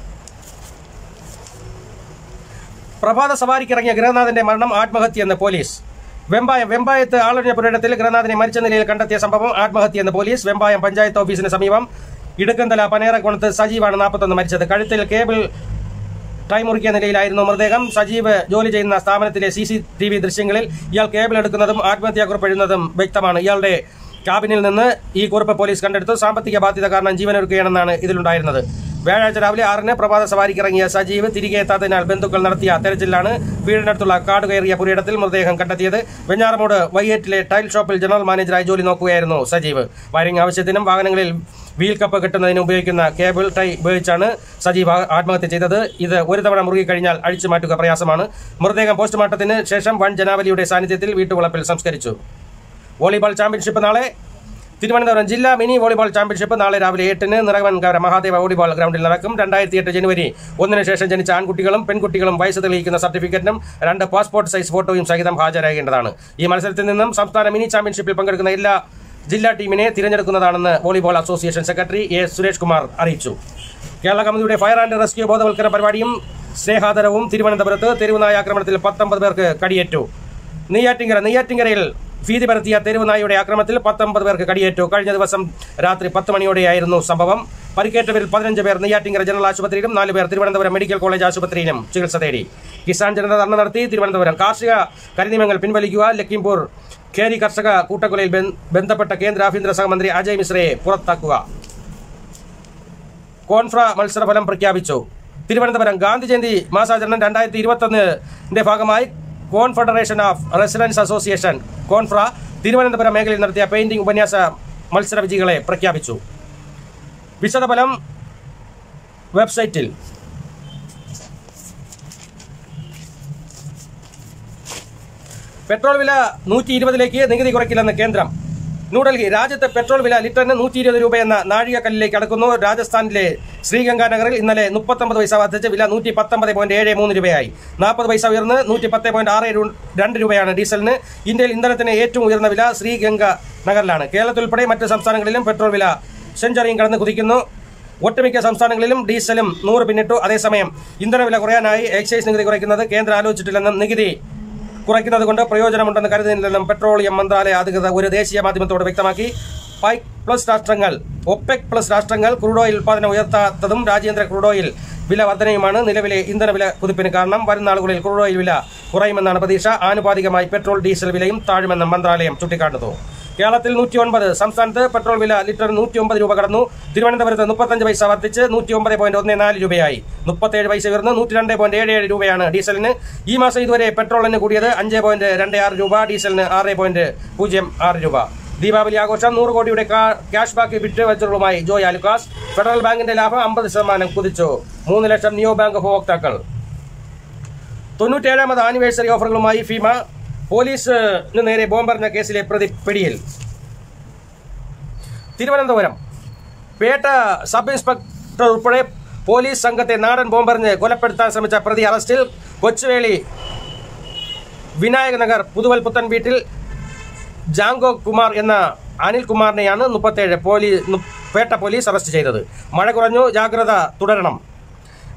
പ്രഭാത സവാരിക്കിറങ്ങിയ ഗൃഹനാഥന്റെ മരണം ആത്മഹത്യയെന്ന് പോലീസ് വെമ്പായം വെമ്പായത്ത് ആളൊഴിഞ്ഞ പുരയിടത്തിൽ ഗൃഹനാഥനെ മരിച്ച നിലയിൽ കണ്ടെത്തിയ സംഭവം ആത്മഹത്യയെന്ന് പോലീസ് വെമ്പായം പഞ്ചായത്ത് ഓഫീസിന് സമീപം ഇടുക്കന്തല പനേറക്കുണത്ത് സജീവാണ് നാൽപ്പത്തൊന്ന് മരിച്ചത് കഴുത്തിൽ കേബിൾ ടൈ മുറിക്കിയ നിലയിലായിരുന്നു മൃതദേഹം സജീവ് ജോലി ചെയ്യുന്ന സ്ഥാപനത്തിലെ സി സി ടി വി ദൃശ്യങ്ങളിൽ ഇയാൾ കേബിൾ എടുക്കുന്നതും ആത്മഹത്യാക്കുറിപ്പ് എഴുതുന്നതും വ്യക്തമാണ് ഇയാളുടെ ക്യാബിനിൽ നിന്ന് ഈ കുറിപ്പ് പോലീസ് കണ്ടെടുത്തു സാമ്പത്തിക ബാധ്യത കാരണം ജീവനൊടുക്കുകയാണെന്നാണ് ഇതിലുണ്ടായിരുന്നത് വ്യാഴാഴ്ച രാവിലെ ആറിന് പ്രഭാത സവാരിക്കിറങ്ങിയ സജീവ് തിരികെ എത്താത്തതിനാൽ ബന്ധുക്കൾ നടത്തിയ തെരച്ചിലാണ് വീടിനടുത്തുള്ള കാട് കയറിയ പുരയിടത്തിൽ മൃതദേഹം കണ്ടെത്തിയത് വെഞ്ഞാറമൂട് വൈയേറ്റിലെ ടൈൽ ഷോപ്പിൽ ജനറൽ മാനേജറായി ജോലി നോക്കുകയായിരുന്നു സജീവ് വയറിംഗ് ആവശ്യത്തിനും വാഹനങ്ങളിൽ വീൽ കപ്പ് കെട്ടുന്നതിന് ഉപയോഗിക്കുന്ന കേബിൾ ടൈ ഉപയോഗിച്ചാണ് സജീവ് ആ- ആത്മഹത്യ ചെയ്തത് ഇത് ഒരു തവണ മുറുകി കഴിഞ്ഞാൽ അഴിച്ചു മാറ്റുക പ്രയാസമാണ് മൃതദേഹം പോസ്റ്റ്മോർട്ടത്തിന് ശേഷം വൻ ജനാവലിയുടെ സാന്നിധ്യത്തിൽ വീട്ടുവളപ്പിൽ സംസ്കരിച്ചു വോളിബോൾ ചാമ്പ്യൻഷിപ്പ് നാളെ തിരുവനന്തപുരം ജില്ലാ മിനി വോളിബോൾ ചാമ്പ്യൻഷിപ്പ് നാളെ രാവിലെ എട്ടിന് നിറവൻകര മഹാദേവ വോളിബോൾ ഗ്രൗണ്ടിൽ നടക്കും രണ്ടായിരത്തി എട്ട് ജനുവരി ഒന്നിന് ശേഷം ജനിച്ച ആൺകുട്ടികളും പെൺകുട്ടികളും വയസ്സ് തെളിയിക്കുന്ന സർട്ടിഫിക്കറ്റിനും രണ്ട് പാസ്പോർട്ട് സൈസ് ഫോട്ടോയും സഹിതം ഹാജരാകേണ്ടതാണ് ഈ മത്സരത്തിൽ നിന്നും സംസ്ഥാന മിനി ചാമ്പ്യൻഷിപ്പിൽ പങ്കെടുക്കുന്ന എല്ലാ ജില്ലാ ടീമിനെ തിരഞ്ഞെടുക്കുന്നതാണെന്ന് volleyball association secretary A Suresh Kumar അറിയിച്ചു കേരള കമ്മിറ്റിയുടെ ഫയർ ആൻഡ് റെസ്ക്യൂ ബോധവൽക്കരണ പരിപാടിയും സ്നേഹാദരവും തിരുവനന്തപുരത്ത് തെരുവുനായ ആക്രമണത്തിൽ പത്തൊമ്പത് പേർക്ക് കടിയേറ്റു നെയ്യാറ്റിങ്കര നെയ്യാറ്റിങ്കരയിൽ ഭീതി പരത്തിയ തെരുവുനായയുടെ ആക്രമണത്തിൽ പത്തൊമ്പത് പേർക്ക് കടിയേറ്റു കഴിഞ്ഞ ദിവസം രാത്രി പത്ത് മണിയോടെയായിരുന്നു സംഭവം പരിക്കേറ്റവരിൽ പതിനഞ്ച് പേർ നെയ്യാറ്റിങ്കര ജനറൽ ആശുപത്രിയിലും നാല് പേർ തിരുവനന്തപുരം മെഡിക്കൽ കോളേജ് ആശുപത്രിയിലും ചികിത്സ തേടി കിസാൻ ജനത ധർണ നടത്തി തിരുവനന്തപുരം കാർഷിക കരിനിയമങ്ങൾ പിൻവലിക്കുക ലക്കിംപൂർ ഖേരി കർഷക കൂട്ടക്കൊലയിൽ ബന്ധ- ബന്ധപ്പെട്ട കേന്ദ്ര ആഭ്യന്തര സഹമന്ത്രി അജയ് മിശ്രയെ പുറത്താക്കുക കോൺഫ്ര മത്സരഫലം പ്രഖ്യാപിച്ചു തിരുവനന്തപുരം ഗാന്ധി ജയന്തി മാസാചരണം രണ്ടായിരത്തി ഇരുപത്തൊന്നിന്റെ ഭാഗമായി കോൺഫെഡറേഷൻ ഓഫ് റെസിഡൻസ് അസോസിയേഷൻ കോൺഫ്ര തിരുവനന്തപുരം മേഖലയിൽ നടത്തിയ പെയിന്റിംഗ് ഉപന്യാസ മത്സര വിജയികളെ പ്രഖ്യാപിച്ചു വിശദഫലം വെബ്സൈറ്റിൽ പെട്രോൾ വില നൂറ്റി ഇരുപതിലേക്ക് നികുതി കുറയ്ക്കില്ലെന്ന് കേന്ദ്രം ന്യൂഡൽഹി രാജ്യത്തെ പെട്രോൾ വില ലിറ്ററിന് നൂറ്റി ഇരുപത് രൂപയെന്ന നാഴികക്കല്ലിലേക്ക് കടക്കുന്നു രാജസ്ഥാനിലെ ശ്രീഗംഗാനഗറിൽ ഇന്നലെ മുപ്പത്തൊമ്പത് പൈസ വർദ്ധിച്ച് വില നൂറ്റി പത്തൊമ്പത് പോയിന്റ് ഏഴ് മൂന്ന് രൂപയായി നാൽപ്പത് പൈസ ഉയർന്ന് നൂറ്റി പത്ത് പോയിന്റ് ആറ് രു- രണ്ട് രൂപയാണ് ഡീസലിന് ഇന്ത്യയിൽ ഇന്ധനത്തിന് ഏറ്റവും ഉയർന്ന വില ശ്രീഗംഗ നഗറിലാണ് കേരളത്തിൽ ഉൾപ്പെടെ മറ്റ് സംസ്ഥാനങ്ങളിലും പെട്രോൾ വില സെഞ്ചറിയും കടന്ന് കുതിക്കുന്നു ഒട്ടുമിക്ക സംസ്ഥാനങ്ങളിലും ഡീസലും നൂറ് പിന്നിട്ടു അതേസമയം ഇന്ധനവില കുറയാനായി എക്സൈസ് നികുതി കുറയ്ക്കുന്നത് കേന്ദ്രം ആലോചിച്ചിട്ടില്ലെന്നും നികുതി കുറയ്ക്കുന്നത് കൊണ്ട് പ്രയോജനമുണ്ടെന്ന് കരുതുന്നില്ലെന്നും പെട്രോളിയം മന്ത്രാലയ അധികൃതർ ഒരു ദേശീയ മാധ്യമത്തോട് വ്യക്തമാക്കി പൈക് പ്ലസ് രാഷ്ട്രങ്ങൾ ഒപെക് പ്ലസ് രാഷ്ട്രങ്ങൾ ക്രൂഡ് ഓയിൽ ഉത്പാദനം ഉയർത്താത്തതും രാജ്യാന്തര ക്രൂഡ് ഓയിൽ വില വർധനയുമാണ് നിലവിലെ ഇന്ധന വില കുതിപ്പിന് കാരണം വരുന്ന നാളുകളിൽ ക്രൂഡ് ഓയിൽ വില കുറയുമെന്നാണ് പ്രതീക്ഷ ആനുപാതികമായി പെട്രോൾ ഡീസൽ വിലയും താഴുമെന്നും മന്ത്രാലയം ചൂണ്ടിക്കാട്ടുന്നു കേരളത്തിൽ നൂറ്റി ഒൻപത് സംസ്ഥാനത്ത് പെട്രോൾ വില ലിറ്റർ നൂറ്റി ഒമ്പത് രൂപ കടന്നു തിരുവനന്തപുരത്ത് മുപ്പത്തഞ്ച് പൈസ വർദ്ധിച്ച് നൂറ്റി ഒമ്പത് പോയിന്റ് ഒന്ന് നാല് രൂപയായി മുപ്പത്തേഴ് പൈസ ഉയർന്ന് നൂറ്റി രണ്ട് പോയിന്റ് ഏഴ് ഏഴ് രൂപയാണ് ഡീസലിന് ഈ മാസം ഇതുവരെ പെട്രോളിന് കൂടിയത് അഞ്ച് പോയിന്റ് രണ്ട് ആറ് രൂപ ഡീസലിന് ആറ് പോയിന്റ് പൂജ്യം ആറ് രൂപ ദീപാവലി ആഘോഷം നൂറ് കോടിയുടെ കാ- ക്യാഷ് ബാക്ക് വിറ്റ് വച്ചറുമായി ജോയ് ആലുക്കാസ് ഫെഡറൽ ബാങ്കിന്റെ ലാഭം അമ്പത് ശതമാനം കുതിച്ചു മൂന്ന് ലക്ഷം നിയോ ബാങ്ക് ഉപഭോക്താക്കൾ തൊണ്ണൂറ്റേഴാമത് ആനിവേഴ്സറി ഓഫറുകളുമായി ഫീമ പോലീസിന് നേരെ ബോംബെറിഞ്ഞ കേസിലെ പ്രതി പിടിയിൽ തിരുവനന്തപുരം പേട്ട സബ് ഇൻസ്പെക്ടർ ഉൾപ്പെടെ പോലീസ് സംഘത്തെ നാടൻ ബോംബെറിഞ്ഞ് കൊലപ്പെടുത്താൻ ശ്രമിച്ച പ്രതി അറസ്റ്റിൽ കൊച്ചുവേളി വിനായക നഗർ പുതുവൽ പുത്തൻ വീട്ടിൽ ജാങ്കോ കുമാർ എന്ന അനിൽകുമാറിനെയാണ് മുപ്പത്തേഴ് പോലീസ് പേട്ട പോലീസ് അറസ്റ്റ് ചെയ്തത് മഴ കുറഞ്ഞു ജാഗ്രത തുടരണം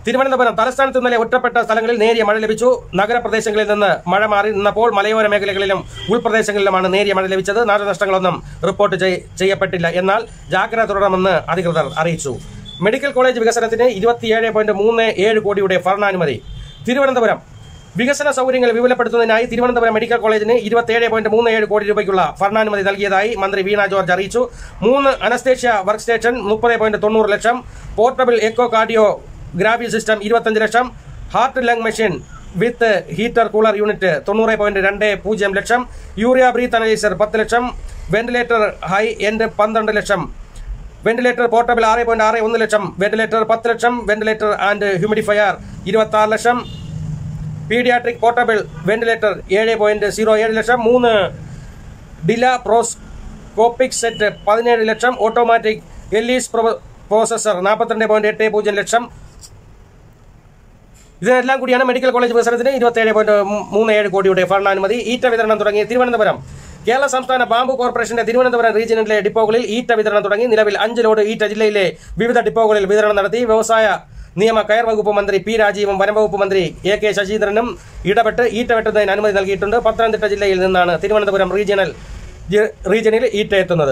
തിരുവനന്തപുരം തലസ്ഥാനത്ത് ഇന്നലെ ഒറ്റപ്പെട്ട സ്ഥലങ്ങളിൽ നേരിയ മഴ ലഭിച്ചു നഗരപ്രദേശങ്ങളിൽ നിന്ന് മഴ മാറി നിന്നപ്പോൾ മലയോര മേഖലകളിലും ഉൾപ്രദേശങ്ങളിലുമാണ് നേരിയ മഴ ലഭിച്ചത് നാശനഷ്ടങ്ങളൊന്നും റിപ്പോർട്ട് ചെയ്- ചെയ്യപ്പെട്ടില്ല എന്നാൽ ജാഗ്രത തുടരണമെന്ന് അധികൃതർ അറിയിച്ചു മെഡിക്കൽ കോളേജ് വികസനത്തിന് ഇരുപത്തിയേഴ് പോയിന്റ് മൂന്ന് ഏഴ് കോടിയുടെ ഭരണാനുമതി തിരുവനന്തപുരം വികസന സൗകര്യങ്ങൾ വിപുലപ്പെടുത്തുന്നതിനായി തിരുവനന്തപുരം മെഡിക്കൽ കോളേജിന് ഇരുപത്തിയേഴ് പോയിന്റ് മൂന്ന് ഏഴ് കോടി രൂപയ്ക്കുള്ള ഭരണാനുമതി നൽകിയതായി മന്ത്രി വീണ ജോർജ് അറിയിച്ചു മൂന്ന് അനസ്തേഷ്യ വർക്ക് സ്റ്റേഷൻ മുപ്പത് പോയിന്റ് തൊണ്ണൂറ് ലക്ഷം portable echocardiography system ഇരുപത്തഞ്ച് ലക്ഷം heart lung machine with heater cooler unit തൊണ്ണൂറ് പോയിന്റ് രണ്ട് പൂജ്യം ലക്ഷം യൂറിയ ബ്രീത്ത് അനലൈസർ പത്ത് ലക്ഷം വെന്റിലേറ്റർ ഹൈ എൻഡ് പന്ത്രണ്ട് ലക്ഷം വെന്റിലേറ്റർ പോർട്ടബിൾ ആറ് പോയിന്റ് ആറ് ഒന്ന് ലക്ഷം വെന്റിലേറ്റർ പത്ത് ലക്ഷം വെന്റിലേറ്റർ ആൻഡ് ഹ്യൂമിഡിഫയർ ഇരുപത്തി ആറ് ലക്ഷം പീഡിയാട്രിക് പോർട്ടബിൾ വെന്റിലേറ്റർ ഏഴ് പോയിന്റ് സീറോ ഏഴ് ലക്ഷം മൂന്ന് ഡില പ്രോസ്കോപ്പിക് സെറ്റ് പതിനേഴ് ലക്ഷം ഓട്ടോമാറ്റിക് എല്ലീസ് പ്രോസസർ നാൽപ്പത്തിരണ്ട് പോയിന്റ് എട്ട് പൂജ്യം ലക്ഷം ഇതിനെല്ലാം കൂടിയാണ് മെഡിക്കൽ കോളേജ് വികസനത്തിന് ഇരുപത്തിയേഴ് പോയിന്റ് മൂന്ന് ഏഴ് കോടിയുടെ ഭരണാനുമതി ഈറ്റ വിതരണം തുടങ്ങി തിരുവനന്തപുരം കേരള സംസ്ഥാന ബാമ്പു കോർപ്പറേഷന്റെ തിരുവനന്തപുരം റീജിയനിലെ ഡിപ്പോകളിൽ ഈറ്റ വിതരണം തുടങ്ങി നിലവിൽ അഞ്ച് ലോഡ് ഈറ്റ ജില്ലയിലെ വിവിധ ഡിപ്പോകളിൽ വിതരണം നടത്തി വ്യവസായ നിയമ കയർ വകുപ്പ് മന്ത്രി പി രാജീവും വനംവകുപ്പ് മന്ത്രി എ കെ ശശീന്ദ്രനും ഇടപെട്ട് ഈറ്റ വെട്ടുന്നതിന് അനുമതി നൽകിയിട്ടുണ്ട് പത്തനംതിട്ട ജില്ലയിൽ നിന്നാണ് തിരുവനന്തപുരം റീജിയണൽ ജി- റീജിയനിൽ ഈറ്റ എത്തുന്നത്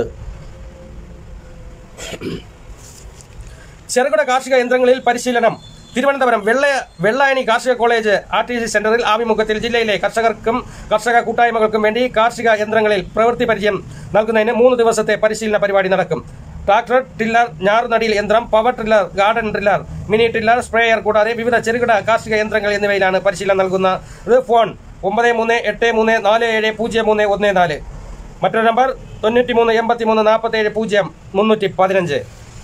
ചെറുകിട കാർഷിക യന്ത്രങ്ങളിൽ പരിശീലനം തിരുവനന്തപുരം വെള്ള വെള്ളായണി കാർഷിക കോളേജ് ആർ ടി സി സെന്ററിൽ ആഭിമുഖ്യത്തിൽ ജില്ലയിലെ കർഷകർക്കും കർഷക കൂട്ടായ്മകൾക്കും വേണ്ടി കാർഷിക യന്ത്രങ്ങളിൽ പ്രവൃത്തി പരിചയം നൽകുന്നതിന് മൂന്ന് ദിവസത്തെ പരിശീലന പരിപാടി നടക്കും ട്രാക്ടർ ടില്ലർ ഞാറുനടിയിൽ യന്ത്രം power tiller garden tiller mini tiller sprayer കൂടാതെ വിവിധ ചെറുകിട കാർഷിക യന്ത്രങ്ങൾ എന്നിവയിലാണ് പരിശീലനം നൽകുന്നത് ഫോൺ ഒമ്പത് മൂന്ന് എട്ട് മൂന്ന് നാല് ഏഴ് പൂജ്യം മൂന്ന് ഒന്ന് നാല് മറ്റൊരു നമ്പർ തൊണ്ണൂറ്റി മൂന്ന് എൺപത്തി മൂന്ന് നാൽപ്പത്തി ഏഴ് പൂജ്യം മുന്നൂറ്റി പതിനഞ്ച്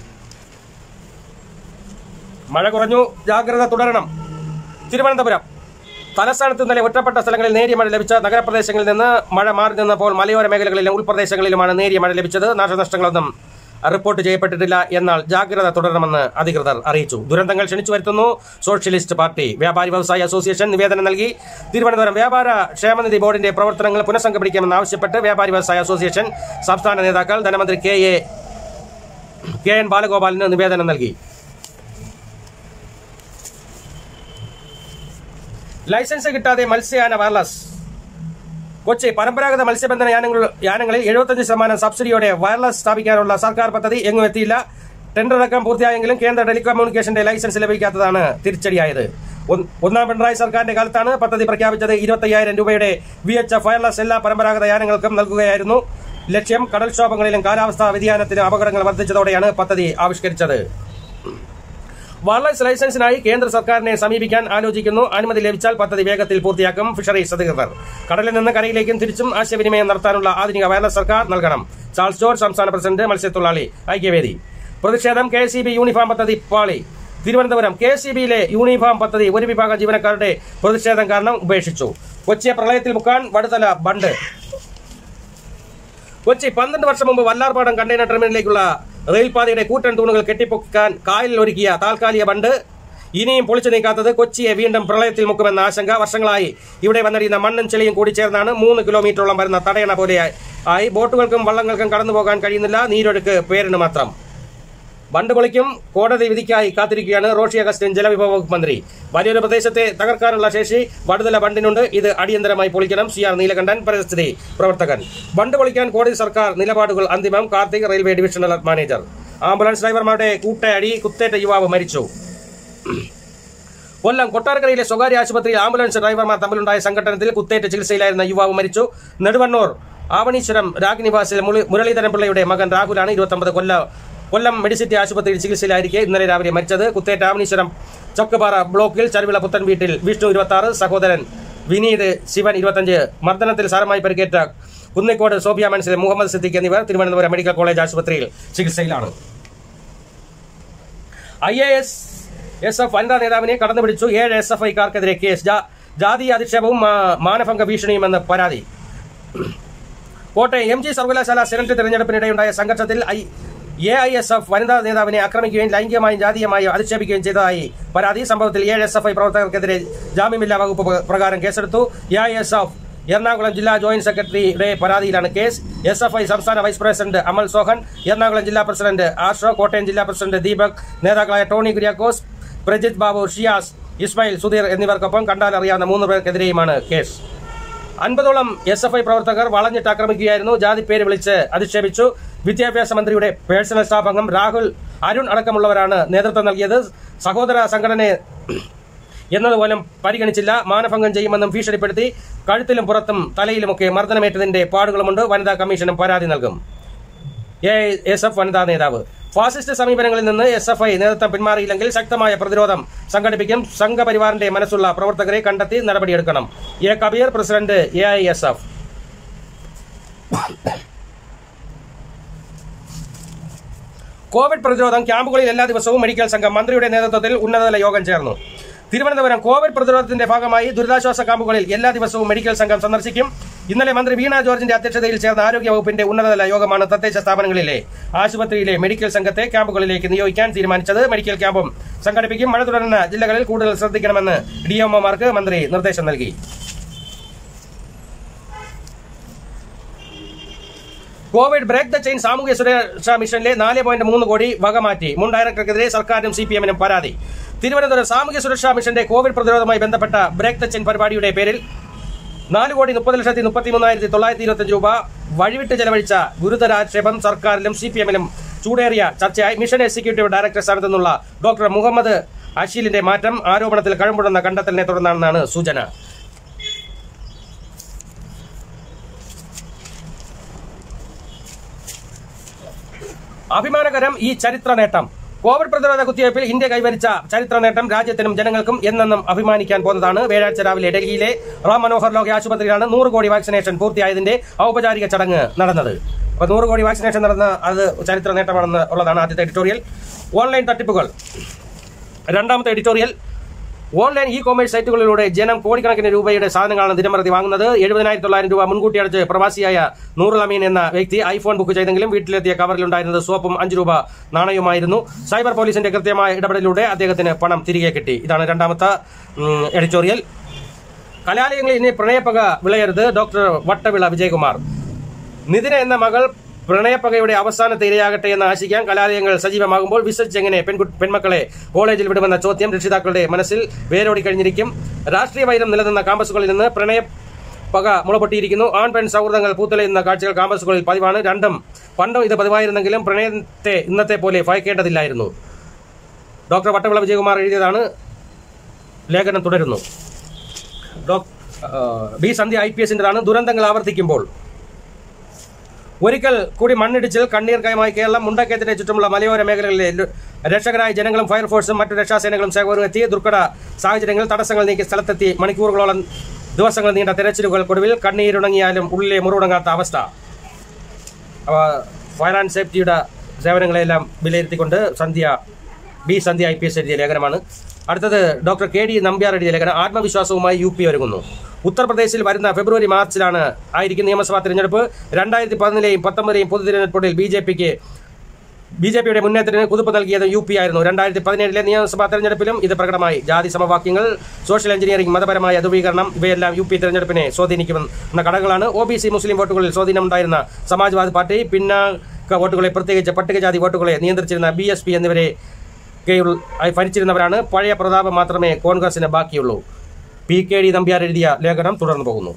മഴ കുറഞ്ഞു ജാഗ്രത തുടരണം തിരുവനന്തപുരം തലസ്ഥാനത്ത് ഇന്നലെ ഒറ്റപ്പെട്ട സ്ഥലങ്ങളിൽ നേരിയ മഴ ലഭിച്ച നഗരപ്രദേശങ്ങളിൽ നിന്ന് മഴ മാറി നിന്നപ്പോൾ മലയോര മേഖലകളിലും ഉൾപ്രദേശങ്ങളിലുമാണ് നേരിയ മഴ ലഭിച്ചത് നാശനഷ്ടങ്ങളൊന്നും റിപ്പോർട്ട് ചെയ്യപ്പെട്ടിട്ടില്ല എന്നാൽ ജാഗ്രത തുടരണമെന്ന് അധികൃതർ അറിയിച്ചു ദുരന്തങ്ങൾ ക്ഷണിച്ചു വരുത്തുന്നു സോഷ്യലിസ്റ്റ് പാർട്ടി വ്യാപാരി വ്യവസായി അസോസിയേഷൻ നിവേദനം നൽകി തിരുവനന്തപുരം വ്യാപാര ക്ഷേമനിധി ബോർഡിന്റെ പ്രവർത്തനങ്ങൾ പുനഃസംഘടിപ്പിക്കണമെന്ന് ആവശ്യപ്പെട്ട് വ്യാപാരി വ്യവസായ അസോസിയേഷൻ സംസ്ഥാന നേതാക്കൾ ധനമന്ത്രി കെ എ കെ എൻ ബാലഗോപാലിന് നിവേദനം നൽകി ലൈസൻസ് കിട്ടാതെ മത്സ്യയാന വയർലെസ് കൊച്ചി പരമ്പരാഗത മത്സ്യബന്ധന യാനങ്ങൾ യാനങ്ങളിൽ എഴുപത്തഞ്ച് ശതമാനം സബ്സിഡിയോടെ വയർലെസ് സ്ഥാപിക്കാനുള്ള സർക്കാർ പദ്ധതി എങ്ങും എത്തിയില്ല ടെൻഡർ അടക്കം പൂർത്തിയായെങ്കിലും കേന്ദ്ര ടെലികമ്മ്യൂണിക്കേഷന്റെ ലൈസൻസ് ലഭിക്കാത്തതാണ് തിരിച്ചടിയായത് ഒന്ന്- ഒന്നാം പിണറായി സർക്കാരിന്റെ കാലത്താണ് പദ്ധതി പ്രഖ്യാപിച്ചത് ഇരുപത്തയ്യായിരം രൂപയുടെ വി എച്ച് എഫ് വയർലെസ് എല്ലാ പരമ്പരാഗത യാനങ്ങൾക്കും നൽകുകയായിരുന്നു ലക്ഷ്യം കടൽക്ഷോഭങ്ങളിലും കാലാവസ്ഥാ വ്യതിയാനത്തിലും അപകടങ്ങൾ വർദ്ധിച്ചതോടെയാണ് പദ്ധതി ആവിഷ്കരിച്ചത് വയർലെസ് ലൈസൻസിനായി കേന്ദ്ര സർക്കാരിനെ സമീപിക്കാൻ ആലോചിക്കുന്നു അനുമതി ലഭിച്ചാൽ പദ്ധതി വേഗത്തിൽ പൂർത്തിയാക്കും ഫിഷറീസ് അധികൃതർ കടലിൽ നിന്ന് കരയിലേക്കും തിരിച്ചും ആശയവിനിമയം നടത്താനുള്ള ആധുനിക വയർലെസ് സർക്കാർ നൽകണം ചാൾസ് ജോർജ് സംസ്ഥാന പ്രസിഡന്റ് മത്സ്യത്തൊഴിലാളി ഐക്യവേദി പ്രതിഷേധം കെ സി ബി യൂണിഫോം പദ്ധതി പാളി തിരുവനന്തപുരം കെ സി ബിയിലെ യൂണിഫോം പദ്ധതി ഒരു വിഭാഗം ജീവനക്കാരുടെ പ്രതിഷേധം കാരണം ഉപേക്ഷിച്ചു കൊച്ചിയെ പ്രളയത്തിൽ മുക്കാൻ വടുതല ബണ്ട് കൊച്ചി പന്ത്രണ്ട് വർഷം മുമ്പ് വല്ലാർപാടം കണ്ടെയ്നർ ടെർമിനലിലേക്കുള്ള റെയിൽപാതയുടെ കൂറ്റൻ തൂണുകൾ കെട്ടിപ്പൊക്കാൻ കായലിൽ ഒരുക്കിയ താൽക്കാലിക ബണ്ട് ഇനിയും പൊളിച്ചു നീക്കാത്തത് കൊച്ചിയെ വീണ്ടും പ്രളയത്തിൽ മുക്കുമെന്ന ആശങ്ക വർഷങ്ങളായി ഇവിടെ വന്നടിയുന്ന മണ്ണും ചെളിയും കൂടി ചേർന്നാണ് മൂന്ന് കിലോമീറ്ററോളം വരുന്ന തടയണ പോലെ ആയി ബോട്ടുകൾക്കും വള്ളങ്ങൾക്കും കടന്നു പോകാൻ കഴിയുന്നില്ല നീരൊഴുക്ക് പേരിന് മാത്രം ബണ്ട് പൊളിക്കും കോടതി വിധിക്കായി കാത്തിരിക്കുകയാണ് റോഷി അഗസ്റ്റിൻ ജലവിഭവ വകുപ്പ് മന്ത്രി വലിയൊരു പ്രദേശത്തെ തകർക്കാനുള്ള ശേഷി വടുതല ബണ്ടിനുണ്ട് ഇത് അടിയന്തരമായി പൊളിക്കണം സി ആർ നീലകണ്ഠൻ പരിസ്ഥിതി പ്രവർത്തകൻ ബണ്ട് പൊളിക്കാൻ കോടതി സർക്കാർ നിലപാടുകൾ അന്തിമം Karthik railway divisional manager ambulance ഡ്രൈവർമാരുടെ കൂട്ടയടി കുത്തേറ്റ യുവാവ് മരിച്ചു കൊല്ലം കൊട്ടാരക്കരയിലെ സ്വകാര്യ ആശുപത്രിയിൽ ആംബുലൻസ് ഡ്രൈവർമാർ തമ്മിലുണ്ടായ സംഘട്ടനത്തിൽ കുത്തേറ്റ് ചികിത്സയിലായിരുന്ന യുവാവ് മരിച്ചു നെടുവണ്ണൂർ ആവണീശ്വരം രാഗ്നിവാസിൽ മുളി- മുരളീധരൻ പിള്ളയുടെ മകൻ രാഹുലാണ് ഇരുപത്തൊമ്പത് കൊല്ല കൊല്ലം മെഡിസിറ്റി ആശുപത്രിയിൽ ചികിത്സയിലായിരിക്കെ ഇന്നലെ രാവിലെ മരിച്ചത് കുത്തേറ്റ് ആവണീശ്വരം ചക്കുപാറ ബ്ലോക്കിൽ ചരുവിള പുത്തൻ വീട്ടിൽ വിഷ്ണു ഇരുപത്തി ആറ് സഹോദരൻ വിനീത് ശിവൻ ഇരുപത്തഞ്ച് മർദ്ദനത്തിൽ സാരമായി പരിക്കേറ്റ കുന്നിക്കോട് സോഫിയ മനസ്സിൽ മുഹമ്മദ് സിദ്ദിഖ് എന്നിവർ തിരുവനന്തപുരം മെഡിക്കൽ കോളേജ് ആശുപത്രിയിൽ ചികിത്സയിലാണ് I A S S F വനിതാ നേതാവിനെ കടന്നുപിടിച്ചു ഏഴ് എസ് എഫ് ഐക്കാർക്കെതിരെ കേസ് ജാ- ജാതീയ അധിക്ഷേപവും മാ- മാനഭംഗ ഭീഷണിയുമെന്ന് പരാതി കോട്ടയം എം ജി സർവകലാശാല സെനറ്റ് തെരഞ്ഞെടുപ്പിനിടെയുണ്ടായ സംഘർഷത്തിൽ I A I S F വനിതാ നേതാവിനെ ആക്രമിക്കുകയും ലൈംഗികമായും ജാതീയമായും അധിക്ഷേപിക്കുകയും ചെയ്തതായി പരാതി സംഭവത്തിൽ ഏഴ് എസ് എഫ് ഐ പ്രവർത്തകർക്കെതിരെ ജാമ്യമില്ലാ വകുപ്പ് പ്ര- പ്രകാരം കേസെടുത്തു A I S F Ernakulam ജില്ലാ ജോയിന്റ് സെക്രട്ടറിയുടെ പരാതിയിലാണ് കേസ് എസ് എഫ് ഐ സംസ്ഥാന വൈസ് പ്രസിഡന്റ് അമൽ സോഹൻ എറണാകുളം ജില്ലാ പ്രസിഡന്റ് ആഷോ കോട്ടയം ജില്ലാ പ്രസിഡന്റ് ദീപക് നേതാക്കളായ ടോണി കുര്യാക്കോസ് പ്രജിത് ബാബു ഷിയാസ് ഇസ്മായിൽ സുധീർ എന്നിവർക്കൊപ്പം കണ്ടാലറിയാവുന്ന മൂന്ന് പേർക്കെതിരെയുമാണ് കേസ് അൻപതോളം എസ് എഫ് ഐ പ്രവർത്തകർ വളഞ്ഞിട്ട് ആക്രമിക്കുകയായിരുന്നു ജാതി പേര് വിളിച്ച് അധിക്ഷേപിച്ചു വിദ്യാഭ്യാസ മന്ത്രിയുടെ പേഴ്സണൽ സ്റ്റാഫ് അംഗം രാഹുൽ അരുൺ അടക്കമുള്ളവരാണ് നേതൃത്വം നൽകിയത് സഹോദര സംഘടനയെ എന്നതുപോലും പരിഗണിച്ചില്ല മാനഭംഗം ചെയ്യുമെന്നും ഭീഷണിപ്പെടുത്തി കഴുത്തിലും പുറത്തും തലയിലുമൊക്കെ മർദ്ദനമേറ്റതിന്റെ പാടുകളുമുണ്ട് വനിതാ കമ്മീഷനും പരാതി നൽകും എ എസ് എഫ് വനിതാ നേതാവ് ഫാസിസ്റ്റ് സമീപനങ്ങളിൽ നിന്ന് എസ് എഫ് ഐ നേതൃത്വം പിന്മാറിയില്ലെങ്കിൽ ശക്തമായ പ്രതിരോധം സംഘടിപ്പിക്കും സംഘപരിവാറിന്റെ മനസ്സുള്ള പ്രവർത്തകരെ കണ്ടെത്തി നടപടിയെടുക്കണം A Kabeer president A I S F covid പ്രതിരോധം ക്യാമ്പുകളിൽ എല്ലാ ദിവസവും മെഡിക്കൽ സംഘം മന്ത്രിയുടെ നേതൃത്വത്തിൽ ഉന്നതതല യോഗം ചേർന്നു തിരുവനന്തപുരം കോവിഡ് പ്രതിരോധത്തിന്റെ ഭാഗമായി ദുരിതാശ്വാസ ക്യാമ്പുകളിൽ എല്ലാ ദിവസവും മെഡിക്കൽ സംഘം സന്ദർശിക്കും ഇന്നലെ മന്ത്രി വീണ ജോർജിന്റെ അധ്യക്ഷതയിൽ ചേർന്ന ആരോഗ്യ വകുപ്പിന്റെ ഉന്നതതല യോഗമാണ് തദ്ദേശ സ്ഥാപനങ്ങളിലെ ആശുപത്രിയിലെ മെഡിക്കൽ സംഘത്തെ ക്യാമ്പുകളിലേക്ക് നിയോഗിക്കാൻ തീരുമാനിച്ചത് മെഡിക്കൽ ക്യാമ്പും സംഘടിപ്പിക്കും മഴ തുടരുന്ന ജില്ലകളിൽ കൂടുതൽ ശ്രദ്ധിക്കണമെന്ന് ഡിഎംഒമാർക്ക് മന്ത്രി നിർദ്ദേശം നൽകി കോവിഡ് ബ്രേക്ക് ദ ചെയിൻ സാമൂഹ്യ സുരക്ഷാ മിഷനിലെ നാല് പോയിന്റ് മൂന്ന് കോടി വകമാറ്റി മുൻ ഡയറക്ടർക്കെതിരെ സർക്കാരിനും സി പി എമ്മിനും പരാതി തിരുവനന്തപുരം സാമൂഹ്യ സുരക്ഷാ മിഷന്റെ കോവിഡ് പ്രതിരോധവുമായി ബന്ധപ്പെട്ട ബ്രേക്ക് ദ ചെയിൻ പരിപാടിയുടെ പേരിൽ നാല് കോടി മുപ്പത് ലക്ഷത്തി മുപ്പത്തി മൂന്നായിരത്തി തൊള്ളായിരത്തി ഇരുപത്തി രൂപ വഴിവിട്ട് ചെലവഴിച്ച ഗുരുതരാക്ഷേപം സർക്കാരിലും സി പി എമ്മിലും ചൂടേറിയ ചർച്ചയായി മിഷൻ എക്സിക്യൂട്ടീവ് ഡയറക്ടർ സ്ഥാനത്ത് നിന്നുള്ള ഡോക്ടർ മുഹമ്മദ് അഷീലിന്റെ മാറ്റം ആരോപണത്തിൽ കഴമ്പുണ്ടെന്ന കണ്ടെത്തലിനെ തുടർന്നാണെന്നാണ് സൂചന അഭിമാനകരം ഈ ചരിത്ര നേട്ടം കോവിഡ് പ്രതിരോധ കുത്തിവയ്പിൽ ഇന്ത്യ കൈവരിച്ച ചരിത്ര നേട്ടം രാജ്യത്തിനും ജനങ്ങൾക്കും എന്നെന്നും അഭിമാനിക്കാൻ പോകുന്നതാണ് വ്യാഴാഴ്ച രാവിലെ ഡൽഹിയിലെ റാം മനോഹർ ലോക ആശുപത്രിയിലാണ് നൂറ് കോടി വാക്സിനേഷൻ പൂർത്തിയായതിന്റെ ഔപചാരിക ചടങ്ങ് നടന്നത് അപ്പോൾ നൂറ് കോടി വാക്സിനേഷൻ നടന്ന അത് ചരിത്ര നേട്ടമാണെന്ന് ഉള്ളതാണ് ആദ്യത്തെ എഡിറ്റോറിയൽ ഓൺലൈൻ തട്ടിപ്പുകൾ രണ്ടാമത്തെ എഡിറ്റോറിയൽ ഓൺലൈൻ ഇ കോമേഴ്സ് സൈറ്റുകളിലൂടെ ജനം കോടിക്കണക്കിന് രൂപയുടെ സാധനങ്ങളാണ് ദിനംപ്രതി വാങ്ങുന്നത് എഴുപതിനായിരത്തി തൊള്ളായിരം രൂപ മുൻകൂട്ടി അടച്ച് പ്രവാസിയായ നൂറുൽ അമീൻ എന്ന വ്യക്തി ഐഫോൺ ബുക്ക് ചെയ്തെങ്കിലും വീട്ടിലെത്തിയ കവറിലുണ്ടായിരുന്നത് സോപ്പും അഞ്ച് രൂപ നാണയവുമായിരുന്നു സൈബർ പോലീസിന്റെ കൃത്യമായ ഇടപെടലിലൂടെ അദ്ദേഹത്തിന് പണം തിരികെ കിട്ടി ഇതാണ് രണ്ടാമത്തെ ഉം, എഡിറ്റോറിയൽ കലാലയങ്ങളിൽ ഇനി പ്രണയപ്പക വിളയരുത് ഡോക്ടർ വട്ടവിള വിജയകുമാർ നിതിന എന്ന മകൾ പ്രണയപ്പകയുടെ അവസാനത്തെ ഇരയാകട്ടെ എന്ന് ആശിക്കാൻ കലാലയങ്ങൾ സജീവമാകുമ്പോൾ വിശ്വസിച്ച് എങ്ങനെ പെൺകു പെൺമക്കളെ കോളേജിൽ വിടുമെന്ന ചോദ്യം രക്ഷിതാക്കളുടെ മനസ്സിൽ വേരോടി കഴിഞ്ഞിരിക്കും രാഷ്ട്രീയ വൈരം നിലനിന്ന കാമ്പസുകളിൽ നിന്ന് പ്രണയ പക മുളപൊട്ടിയിരിക്കുന്നു ആൺ പെൺ സൗഹൃദങ്ങൾ പൂത്തലയുന്ന കാഴ്ചകൾ കാമ്പസുകളിൽ പതിവാണ് രണ്ടും പണ്ടും ഇത് പതിവായിരുന്നെങ്കിലും പ്രണയത്തെ ഇന്നത്തെ പോലെ ഭയക്കേണ്ടതില്ലായിരുന്നു ഡോക്ടർ വട്ടവിള വിജയകുമാർ എഴുതിയതാണ് ലേഖനം തുടരുന്നു ഡോക് ആ, ബി സന്ധ്യ ഐ പി എസിൻ്റെതാണ് ദുരന്തങ്ങൾ ആവർത്തിക്കുമ്പോൾ ഒരിക്കൽ കൂടി മണ്ണിടിച്ചിൽ കണ്ണീർ കയമായി കേരളം മുണ്ടക്കയത്തിന്റെ ചുറ്റുമുള്ള മലയോര മേഖലകളിലെ ല- രക്ഷകരായ ജനങ്ങളും ഫയർഫോഴ്സും മറ്റു രക്ഷാസേനകളും സേവകരും എത്തി ദുർഘട സാഹചര്യങ്ങൾ തടസ്സങ്ങൾ നീക്കി സ്ഥലത്തെത്തി മണിക്കൂറുകളോളം ദിവസങ്ങൾ നീണ്ട തെരച്ചിലുകൾക്കൊടുവിൽ കണ്ണീരുണങ്ങിയാലും ഉള്ളിലെ മുറിവുണങ്ങാത്ത അവസ്ഥ അവ ഫയർ ആൻഡ് സേഫ്റ്റിയുടെ സേവനങ്ങളെല്ലാം വിലയിരുത്തിക്കൊണ്ട് Sandhya B Sandhya I P S എഴുതിയ ലേഖനമാണ് അടുത്തത് ഡോക്ടർ കെ ഡി നമ്പ്യാർ എഴുതിയ ലേഖനം ആത്മവിശ്വാസവുമായി യു പി ഒരുങ്ങുന്നു ഉത്തർപ്രദേശിൽ വരുന്ന ഫെബ്രുവരി മാർച്ചിലാണ് ആയിരിക്കും നിയമസഭാ തിരഞ്ഞെടുപ്പ് രണ്ടായിരത്തി പതിനൊന്നിലെയും പത്തൊമ്പതിലെയും പൊതു തിരഞ്ഞെടുപ്പുകളിൽ ബി ജെ പിക്ക് ബി ജെ പിയുടെ മുന്നേറ്റത്തിന് കുതിപ്പ് നൽകിയത് യു പി ആയിരുന്നു രണ്ടായിരത്തി പതിനേഴിലെ നിയമസഭാ തെരഞ്ഞെടുപ്പിലും ഇത് പ്രകടമായി ജാതി സമവാക്യങ്ങൾ സോഷ്യൽ എഞ്ചിനീയറിംഗ് മതപരമായ ധ്രുവീകരണം ഇവയെല്ലാം യു പി തെരഞ്ഞെടുപ്പിനെ സ്വാധീനിക്കുമെന്ന ഘടകങ്ങളാണ് ഒ ബി സി മുസ്ലിം വോട്ടുകളിൽ സ്വാധീനമുണ്ടായിരുന്ന സമാജ്വാദി പാർട്ടി പിന്നാക്ക വോട്ടുകളെ പ്രത്യേകിച്ച് പട്ടികജാതി വോട്ടുകളെ നിയന്ത്രിച്ചിരുന്ന ബി എസ് പി എന്നിവരെ കീഴിൽ ആയി ഭരിച്ചിരുന്നവരാണ് പഴയ പ്രതാപം മാത്രമേ കോൺഗ്രസിന് ബാക്കിയുള്ളൂ പി കെ ഡി നമ്പ്യാർ എഴുതിയ ലേഖനം തുടർന്നു പോകുന്നു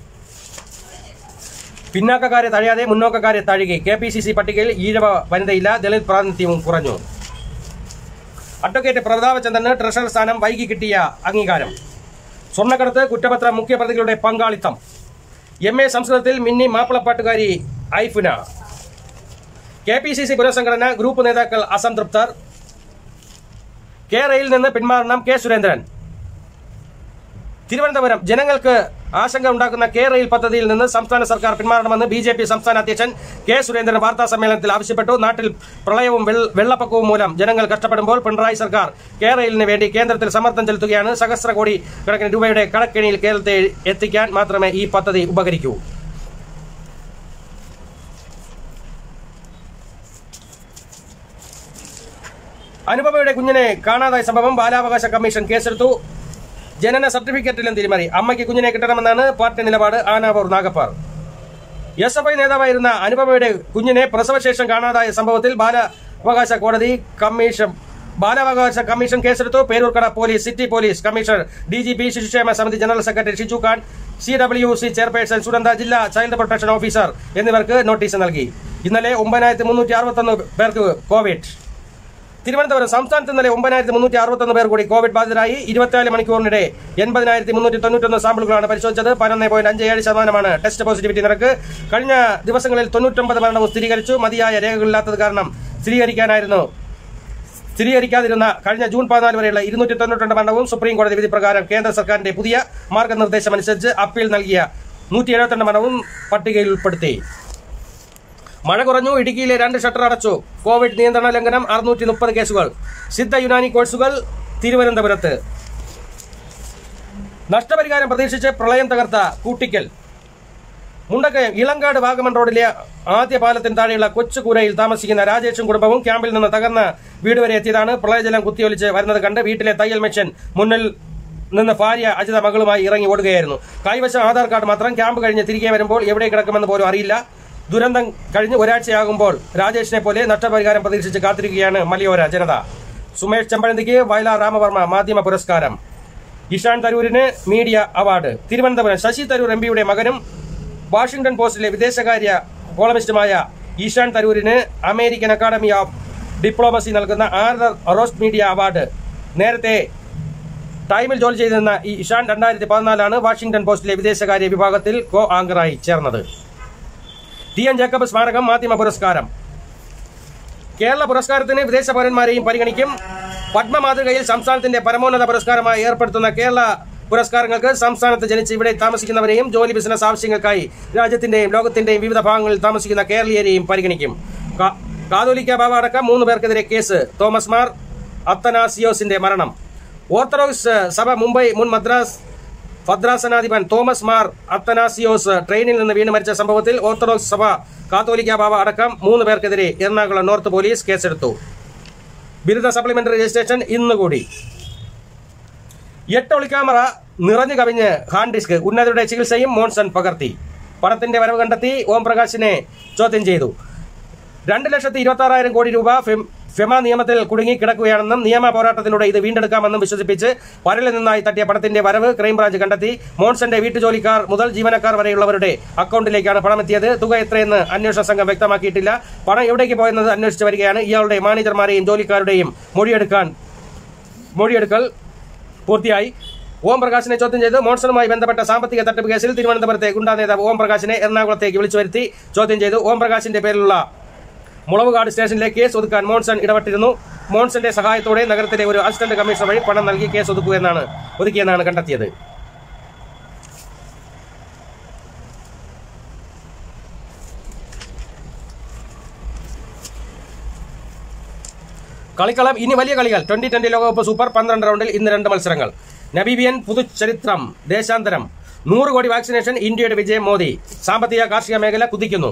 പിന്നാക്കക്കാരെ തഴയാതെ മുന്നോക്കക്കാരെ തഴുകി കെ പി സി സി പട്ടികയിൽ ഈഴവ വനിതയില്ല ദളിത് പ്രാതിനിധ്യവും കുറഞ്ഞു അഡ്വക്കേറ്റ് പ്രതാപചന്ദ്രന് ട്രഷറർ സ്ഥാനം വൈകി കിട്ടിയ അംഗീകാരം സ്വർണ്ണക്കടത്ത് കുറ്റപത്രം മുഖ്യപ്രതികളുടെ പങ്കാളിത്തം എം എ സംസ്കൃതത്തിൽ മിന്നി മാപ്പിളപ്പാട്ടുകാരി Aifuna K P C C പുനഃസംഘടന ഗ്രൂപ്പ് നേതാക്കൾ അസംതൃപ്തർ കെ റെയിൽ നിന്ന് പിന്മാറണം കെ സുരേന്ദ്രൻ തിരുവനന്തപുരം ജനങ്ങൾക്ക് ആശങ്ക ഉണ്ടാക്കുന്ന കെ റെയിൽ പദ്ധതിയിൽ നിന്ന് സംസ്ഥാന സർക്കാർ പിന്മാറണമെന്ന് ബി ജെ പി സംസ്ഥാന അധ്യക്ഷൻ കെ സുരേന്ദ്രൻ വാർത്താ സമ്മേളനത്തിൽ ആവശ്യപ്പെട്ടു നാട്ടിൽ പ്രളയവും വെള്ള- വെള്ളപ്പൊക്കവും മൂലം ജനങ്ങൾ കഷ്ടപ്പെടുമ്പോൾ പിണറായി സർക്കാർ കെ റെയിലിന് വേണ്ടി കേന്ദ്രത്തിൽ സമ്മർദ്ദം ചെലുത്തുകയാണ് സഹസ്ര കോടി കണക്കിന് രൂപയുടെ കടക്കെണിയിൽ കേരളത്തെ എത്തിക്കാൻ മാത്രമേ ഈ പദ്ധതി ഉപകരിക്കൂ അനുപമയുടെ കുഞ്ഞിനെ കാണാതായ സംഭവം ബാലാവകാശ കമ്മീഷൻ കേസെടുത്തു ജനന സർട്ടിഫിക്കറ്റിലും തിരിമറി അമ്മയ്ക്ക് കുഞ്ഞിനെ കിട്ടണമെന്നാണ് പാർട്ടി നിലപാട് Anavoor Nagappan S F I നേതാവായിരുന്ന അനുപമയുടെ കുഞ്ഞിനെ പ്രസവശേഷം കാണാതായ സംഭവത്തിൽ ബാലാവകാശ കോടതി കമ്മീഷൻ ബാലാവകാശ കമ്മീഷൻ കേസെടുത്തു Peroorkada police city police commissioner D G P ശിശുക്ഷേമ സമിതി general secretary Shiju Khan C W C chairperson Sunanda ജില്ലാ ചൈൽഡ് പ്രൊട്ടക്ഷൻ ഓഫീസർ എന്നിവർക്ക് നോട്ടീസ് നൽകി ഇന്നലെ ഒമ്പതിനായിരത്തി മുന്നൂറ്റി അറുപത്തൊന്ന് പേർക്ക് കോവിഡ് തിരുവനന്തപുരം സംസ്ഥാനത്ത് ഇന്നലെ ഒമ്പതിനായിരത്തി മുന്നൂറ്റി അറുപത്തൊന്ന് പേർ കൂടി കോവിഡ് ബാധിതരായി ഇരുപത്തിനാല് മണിക്കൂറിനിടെ എൺപതിനായിരത്തി മുന്നൂറ്റി തൊണ്ണൂറ്റൊന്ന് സാമ്പിളുകളാണ് പരിശോധിച്ചത് പതിനൊന്ന് പോയിന്റ് അഞ്ച് ഏഴ് ശതമാനമാണ് ടെസ്റ്റ് പോസിറ്റിവിറ്റി നിരക്ക് കഴിഞ്ഞ ദിവസങ്ങളിൽ തൊണ്ണൂറ്റൊമ്പത് മരണവും സ്ഥിരീകരിച്ചു മതിയായ രേഖകളില്ലാത്തത് കാരണം സ്ഥിരീകരിക്കാനായിരുന്നു സ്ഥിരീകരിക്കാതിരുന്ന കഴിഞ്ഞ ജൂൺ പതിനാല് വരെയുള്ള ഇരുന്നൂറ്റി തൊണ്ണൂറ്റി മരണവും സുപ്രീം കോടതി വിധി പ്രകാരം കേന്ദ്ര സർക്കാരിന്റെ പുതിയ മാർഗനിർദ്ദേശം അനുസരിച്ച് അപ്പീൽ നൽകിയ നൂറ്റി എഴുപത്തിരണ്ട് മരണവും പട്ടികയിൽ ഉൾപ്പെടുത്തി മഴ കുറഞ്ഞു ഇടുക്കിയിലെ രണ്ട് ഷട്ടർ അടച്ചു കോവിഡ് നിയന്ത്രണ ലംഘനം അറുന്നൂറ്റി മുപ്പത് കേസുകൾ സിദ്ധ യുനാനി കോഴ്സുകൾ തിരുവനന്തപുരത്ത് നഷ്ടപരിഹാരം പ്രതീക്ഷിച്ച് പ്രളയം തകർത്ത കൂട്ടിക്കൽ മുണ്ടക്കയം ഇളങ്കാട് വാഗമൺ റോഡിലെ ആദ്യ പാലത്തിന് താഴെയുള്ള കൊച്ചുകൂരയിൽ താമസിക്കുന്ന രാജേഷും കുടുംബവും ക്യാമ്പിൽ നിന്ന് തകർന്ന വീട് വരെ എത്തിയതാണ് പ്രളയജലം കുത്തിയൊലിച്ച് വരുന്നത് കണ്ട് വീട്ടിലെ തയ്യൽ മെഷീൻ മുന്നിൽ നിന്ന് ഭാര്യ അജിത മകളുമായി ഇറങ്ങി ഓടുകയായിരുന്നു കൈവശം ആധാർ കാർഡ് മാത്രം ക്യാമ്പ് കഴിഞ്ഞ് തിരികെ വരുമ്പോൾ എവിടെ കിടക്കുമെന്ന് പോലും അറിയില്ല ദുരന്തം കഴിഞ്ഞ് ഒരാഴ്ചയാകുമ്പോൾ രാജേഷിനെ പോലെ നഷ്ടപരിഹാരം പ്രതീക്ഷിച്ച് കാത്തിരിക്കുകയാണ് മലയോര ജനത സുമേഷ് ചെമ്പഴന്തിക്ക് വയലാർ രാമവർമ്മ മാധ്യമ പുരസ്കാരം ഇഷാൻ തരൂരിന് media award Thiruvananthapuram Shashi Tharoor M പിയുടെ മകനും വാഷിംഗ്ടൺ പോസ്റ്റിലെ വിദേശകാര്യ കോളമിസ്റ്റുമായ ഈശാൻ തരൂരിന് അമേരിക്കൻ അക്കാദമി ഓഫ് ഡിപ്ലോമസി നൽകുന്ന ആർദർ റോസ്റ്റ് മീഡിയ അവാർഡ് നേരത്തെ ടൈമിൽ ജോലി ചെയ്തിരുന്ന ഈ ഇഷാൻ രണ്ടായിരത്തി പതിനാലാണ് വാഷിംഗ്ടൺ പോസ്റ്റിലെ വിദേശകാര്യ വിഭാഗത്തിൽ കോ ആങ്കറായി ചേർന്നത് ടി എൻ ജേക്കബ് സ്മാരകം മാധ്യമ പുരസ്കാരം കേരള പുരസ്കാരത്തിന് വിദേശ പൗരന്മാരെയും പരിഗണിക്കും പത്മ മാതൃകയിൽ സംസ്ഥാനത്തിന്റെ പരമോന്നത പുരസ്കാരമായി ഏർപ്പെടുത്തുന്ന കേരള പുരസ്കാരങ്ങൾക്ക് സംസ്ഥാനത്ത് ജനിച്ച് ഇവിടെ താമസിക്കുന്നവരെയും ജോലി ബിസിനസ് ആവശ്യങ്ങൾക്കായി രാജ്യത്തിന്റെയും ലോകത്തിന്റെയും വിവിധ ഭാഗങ്ങളിൽ താമസിക്കുന്ന കേരളീയരെയും പരിഗണിക്കും കാ- കാതോലിക്ക ബാബ അടക്കം മൂന്ന് പേർക്കെതിരെ കേസ് തോമസ് മാർ അത്തനാസിയോസിന്റെ മരണം ഓർത്തഡോക്സ് സഭ മുംബൈ മുൻ മദ്രാസ് ഭദ്രാസനാധിപൻ തോമസ് മാർ അത്തനാസിയോസ് ട്രെയിനിൽ നിന്ന് വീണ് മരിച്ച സംഭവത്തിൽ ഓർത്തഡോക്സ് സഭ കാത്തോലിക്ക ബാബ അടക്കം മൂന്ന് പേർക്കെതിരെ എറണാകുളം നോർത്ത് പോലീസ് കേസെടുത്തു ബിരുദ സപ്ലിമെന്ററി രജിസ്ട്രേഷൻ ഇന്ന് കൂടി എട്ട് ഒളിക്യാമറ നിറഞ്ഞു കവിഞ്ഞ് ഹാർഡ് ഡിസ്ക് ഉന്നതരുടെ ചികിത്സയും മോൺസൺ പകർത്തി പണത്തിന്റെ വരവ് കണ്ടെത്തി ഓം പ്രകാശിനെ ചോദ്യം ചെയ്തു രണ്ട് ലക്ഷത്തി ഇരുപത്തി ആറായിരം കോടി രൂപ ഫെം- ഫെമ നിയമത്തിൽ കുടുങ്ങി കിടക്കുകയാണെന്നും നിയമ പോരാട്ടത്തിലൂടെ ഇത് വീണ്ടെടുക്കാമെന്നും വിശ്വസിപ്പിച്ച് പരലിൽ നിന്നായി തട്ടിയ പണത്തിന്റെ വരവ് ക്രൈംബ്രാഞ്ച് കണ്ടെത്തി മോൺസന്റെ വീട്ടുജോലിക്കാർ മുതൽ ജീവനക്കാർ വരെയുള്ളവരുടെ അക്കൗണ്ടിലേക്കാണ് പണം എത്തിയത് തുക എത്രയെന്ന് അന്വേഷണ സംഘം വ്യക്തമാക്കിയിട്ടില്ല പണം എവിടേക്ക് പോയെന്നത് അന്വേഷിച്ചു വരികയാണ് ഇയാളുടെ മാനേജർമാരെയും ജോലിക്കാരുടെയും മൊഴിയെടുക്കാൻ മൊഴിയെടുക്കൽ പൂർത്തിയായി ഓം പ്രകാശിനെ ചോദ്യം ചെയ്ത് മോൺസണുമായി ബന്ധപ്പെട്ട സാമ്പത്തിക തട്ടിപ്പ് കേസിൽ തിരുവനന്തപുരത്തെ ഗുണ്ടാ നേതാവ് ഓം പ്രകാശിനെ എറണാകുളത്തേക്ക് വിളിച്ചു വരുത്തി ചോദ്യം ചെയ്തു ഓം പ്രകാശിന്റെ പേരിലുള്ള മുളവുകാട് സ്റ്റേഷനിലെ കേസ് ഒതുക്കാൻ മോൺസൺ ഇടപെട്ടിരുന്നു മോൺസന്റെ സഹായത്തോടെ നഗരത്തിലെ ഒരു അസിസ്റ്റന്റ് കമ്മീഷണർ വഴി പണം നൽകി കേസ് ഒതുക്കുകയെന്നാണ് ഒതുക്കിയെന്നാണ് കണ്ടെത്തിയത് കളിക്കളം ഇനി വലിയ കളികൾ ട്വന്റി ട്വന്റി ലോകകപ്പ് സൂപ്പർ പന്ത്രണ്ട് റൗണ്ടിൽ ഇന്ന് രണ്ട് മത്സരങ്ങൾ നബീബിയൻ പുതുചരിത്രം ദേശാന്തരം നൂറ് കോടി വാക്സിനേഷൻ ഇന്ത്യയുടെ വിജയം മോദി സാമ്പത്തിക കാർഷിക മേഖല കുതിക്കുന്നു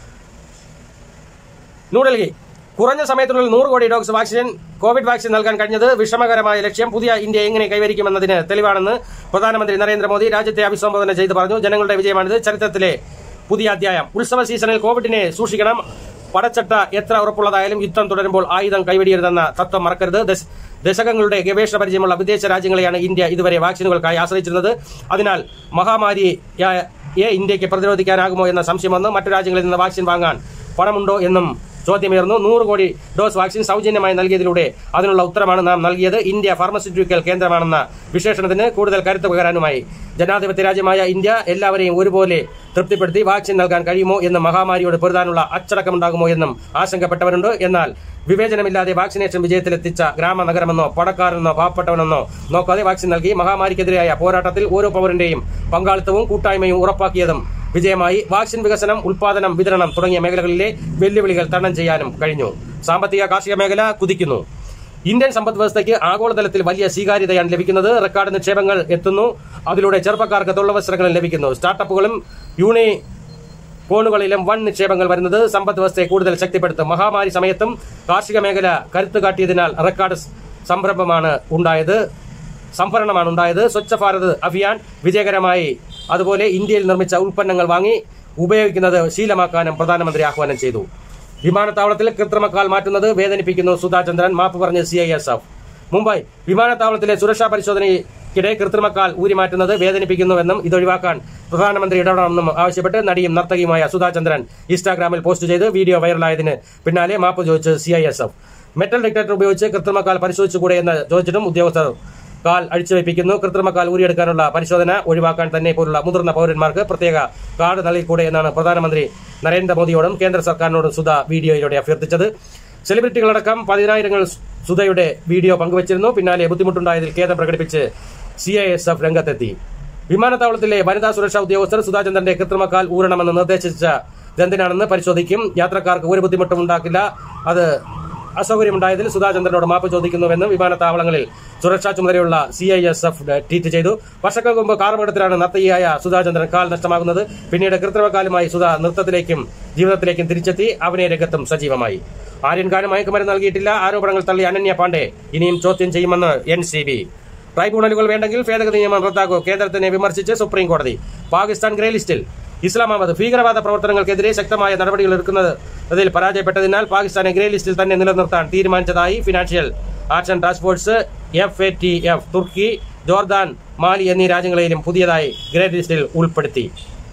ന്യൂഡൽഹി കുറഞ്ഞ സമയത്തിനുള്ളിൽ നൂറ് കോടി ഡോസ് വാക്സിൻ കോവിഡ് വാക്സിൻ നൽകാൻ കഴിഞ്ഞത് വിഷമകരമായ ലക്ഷ്യം പുതിയ ഇന്ത്യ എങ്ങനെ കൈവരിക്കുമെന്നതിന് തെളിവാണെന്ന് പ്രധാനമന്ത്രി നരേന്ദ്രമോദി രാജ്യത്തെ അഭിസംബോധന ചെയ്ത് പറഞ്ഞു ജനങ്ങളുടെ വിജയമാണിത് ചരിത്രത്തിലെ പുതിയ അധ്യായം ഉത്സവ സീസണിൽ കോവിഡിനെ സൂക്ഷിക്കണം പടച്ചട്ട എത്ര ഉറപ്പുള്ളതായാലും യുദ്ധം തുടരുമ്പോൾ ആയുധം കൈവെടിയരുതെന്ന തത്വം മറക്കരുത് ദശ- ദശകങ്ങളുടെ ഗവേഷണ പരിചയമുള്ള വിദേശ രാജ്യങ്ങളെയാണ് ഇന്ത്യ ഇതുവരെ വാക്സിനുകൾക്കായി ആശ്രയിച്ചിരുന്നത് അതിനാൽ മഹാമാരിയെ ഇന്ത്യക്ക് പ്രതിരോധിക്കാനാകുമോ എന്ന സംശയം വന്ന് മറ്റു രാജ്യങ്ങളിൽ നിന്ന് വാക്സിൻ വാങ്ങാൻ പണമുണ്ടോ എന്നും ചോദ്യമുയർന്നു നൂറ് കോടി ഡോസ് വാക്സിൻ സൗജന്യമായി നൽകിയതിലൂടെ അതിനുള്ള ഉത്തരമാണ് നാം നൽകിയത് ഇന്ത്യ ഫാർമസ്യൂട്ടിക്കൽ കേന്ദ്രമാണെന്ന വിശേഷണത്തിന് കൂടുതൽ കരുത്ത് പകരാനുമായി ജനാധിപത്യ രാജ്യമായ ഇന്ത്യ എല്ലാവരെയും ഒരുപോലെ തൃപ്തിപ്പെടുത്തി വാക്സിൻ നൽകാൻ കഴിയുമോ എന്നും മഹാമാരിയോട് പൊരുതാനുള്ള അച്ചടക്കമുണ്ടാകുമോ എന്നും ആശങ്കപ്പെട്ടവരുണ്ട് എന്നാൽ വിവേചനമില്ലാതെ വാക്സിനേഷൻ വിജയത്തിലെത്തിച്ച ഗ്രാമ നഗരമെന്നോ പണക്കാരെന്നോ പാവപ്പെട്ടവനെന്നോ നോക്കാതെ വാക്സിൻ നൽകി മഹാമാരിക്കെതിരായ പോരാട്ടത്തിൽ ഓരോ പൗരന്റെയും പങ്കാളിത്തവും കൂട്ടായ്മയും ഉറപ്പാക്കിയതും വിജയമായി വാക്സിൻ വികസനം ഉൽപാദനം വിതരണം തുടങ്ങിയ മേഖലകളിലെ വെല്ലുവിളികൾ തരണം ചെയ്യാനും കഴിഞ്ഞു സാമ്പത്തിക കാർഷിക മേഖല കുതിക്കുന്നു ഇന്ത്യൻ സമ്പദ് വ്യവസ്ഥയ്ക്ക് ആഗോളതലത്തിൽ വലിയ സ്വീകാര്യതയാണ് ലഭിക്കുന്നത് റെക്കോർഡ് നിക്ഷേപങ്ങൾ എത്തുന്നു അതിലൂടെ ചെറുപ്പക്കാർക്ക് തൊഴിലവസരങ്ങളും ലഭിക്കുന്നു സ്റ്റാർട്ടപ്പുകളും യൂണി കോണുകളിലും വൻ നിക്ഷേപങ്ങൾ വരുന്നത് സമ്പദ് വ്യവസ്ഥയെ കൂടുതൽ ശക്തിപ്പെടുത്തും മഹാമാരി സമയത്തും കാർഷിക മേഖല കരുത്തു കാട്ടിയതിനാൽ റെക്കോർഡ് സംരംഭമാണ് ഉണ്ടായത് സംഭരണമാണ് ഉണ്ടായത് സ്വച്ഛ ഭാരത് അഭിയാൻ വിജയകരമായി അതുപോലെ ഇന്ത്യയിൽ നിർമ്മിച്ച ഉൽപ്പന്നങ്ങൾ വാങ്ങി ഉപയോഗിക്കുന്നത് ശീലമാക്കാനും പ്രധാനമന്ത്രി ആഹ്വാനം ചെയ്തു വിമാനത്താവളത്തിൽ കൃത്രിമക്കാൽ മാറ്റുന്നത് വേദനിപ്പിക്കുന്നു സുധാചന്ദ്രൻ മാപ്പ് പറഞ്ഞ് C I S F Mumbai വിമാനത്താവളത്തിലെ സുരക്ഷാ പരിശോധനയ്ക്കിടെ കൃത്രിമക്കാൽ ഊരിമാറ്റുന്നത് വേദനിപ്പിക്കുന്നുവെന്നും ഇതൊഴിവാക്കാൻ പ്രധാനമന്ത്രി ഇടപെടണമെന്നും ആവശ്യപ്പെട്ട് നടിയും നർത്തകിയുമായ സുധാചന്ദ്രൻ ഇൻസ്റ്റാഗ്രാമിൽ പോസ്റ്റ് ചെയ്ത് വീഡിയോ വൈറലായതിന് പിന്നാലെ മാപ്പ് ചോദിച്ച് C I S F metal detector ഉപയോഗിച്ച് കൃത്രിമക്കാൽ പരിശോധിച്ചുകൂടെ എന്ന് ചോദിച്ചിട്ടും ഉദ്യോഗസ്ഥർ കാൽ അഴിച്ചുവെപ്പിക്കുന്നു കൃത്രിമക്കാൽ ഊരിയെടുക്കാനുള്ള പരിശോധന ഒഴിവാക്കാൻ തന്നെ പോലുള്ള മുതിർന്ന പൌരന്മാർക്ക് പ്രത്യേക കാർഡ് നൽകിക്കൂടെ എന്നാണ് പ്രധാനമന്ത്രി നരേന്ദ്രമോദിയോടും കേന്ദ്ര സർക്കാരിനോടും സുധ വീഡിയോയിലൂടെ അഭ്യർത്ഥിച്ചത് സെലിബ്രിറ്റികളടക്കം പതിനായിരങ്ങൾ സുധയുടെ വീഡിയോ പങ്കുവച്ചിരുന്നു പിന്നാലെ ബുദ്ധിമുട്ടുണ്ടായതിൽ ഖേദം പ്രകടിപ്പിച്ച് സി ഐ എസ് എഫ് രംഗത്തെത്തി വിമാനത്താവളത്തിലെ വനിതാ സുരക്ഷാ ഉദ്യോഗസ്ഥർ സുധാചന്ദ്രന്റെ കൃത്രിമക്കാൽ ഊരണമെന്ന് നിർദ്ദേശിച്ച ഇതെന്തിനാണെന്ന് പരിശോധിക്കും യാത്രക്കാർക്ക് ഒരു ബുദ്ധിമുട്ടും ഉണ്ടാക്കില്ല അത് അസൗകര്യമുണ്ടായതിൽ സുധാചന്ദ്രനോട് മാപ്പ് ചോദിക്കുന്നുവെന്നും വിമാനത്താവളങ്ങളിൽ സുരക്ഷാ ചുമതലയുള്ള C I S F tweet ചെയ്തു വർഷങ്ങൾക്ക് മുമ്പ് കാർമേടത്തിലാണ് നർത്തകിയായ സുധാചന്ദ്രൻ കാൽ നഷ്ടമാകുന്നത് പിന്നീട് കൃത്രിമക്കാലുമായി സുധ നൃത്തത്തിലേക്കും ജീവിതത്തിലേക്കും തിരിച്ചെത്തി അഭിനയ രംഗത്തും സജീവമായി ആര്യൻ ഖാന് മയക്കുമരുന്ന് നൽകിയിട്ടില്ല ആരോപണങ്ങൾ തള്ളി അനന്യ പാണ്ഡെ ഇനിയും ചോദ്യം ചെയ്യുമെന്ന് എൻ സി ബി ട്രൈബ്യൂണലുകൾ വേണ്ടെങ്കിൽ ഭേദഗതി നിയമം റദ്ദാക്കൂ കേന്ദ്രത്തിനെ വിമർശിച്ച് സുപ്രീം കോടതി പാകിസ്ഥാൻ ഗ്രേ ലിസ്റ്റിൽ ഇസ്ലാമാബാദ് ഭീകരവാദ പ്രവർത്തനങ്ങൾക്കെതിരെ ശക്തമായ നടപടികൾ എടുക്കുന്നതിൽ പരാജയപ്പെട്ടതിനാൽ പാകിസ്ഥാനെ ഗ്രേ ലിസ്റ്റിൽ തന്നെ നിലനിർത്താൻ തീരുമാനിച്ചതായി financial action task force F A T F തുർക്കി ജോർദാൻ മാലി എന്നീ രാജ്യങ്ങളെയും പുതിയതായി ഗ്രേ ലിസ്റ്റിൽ ഉൾപ്പെടുത്തി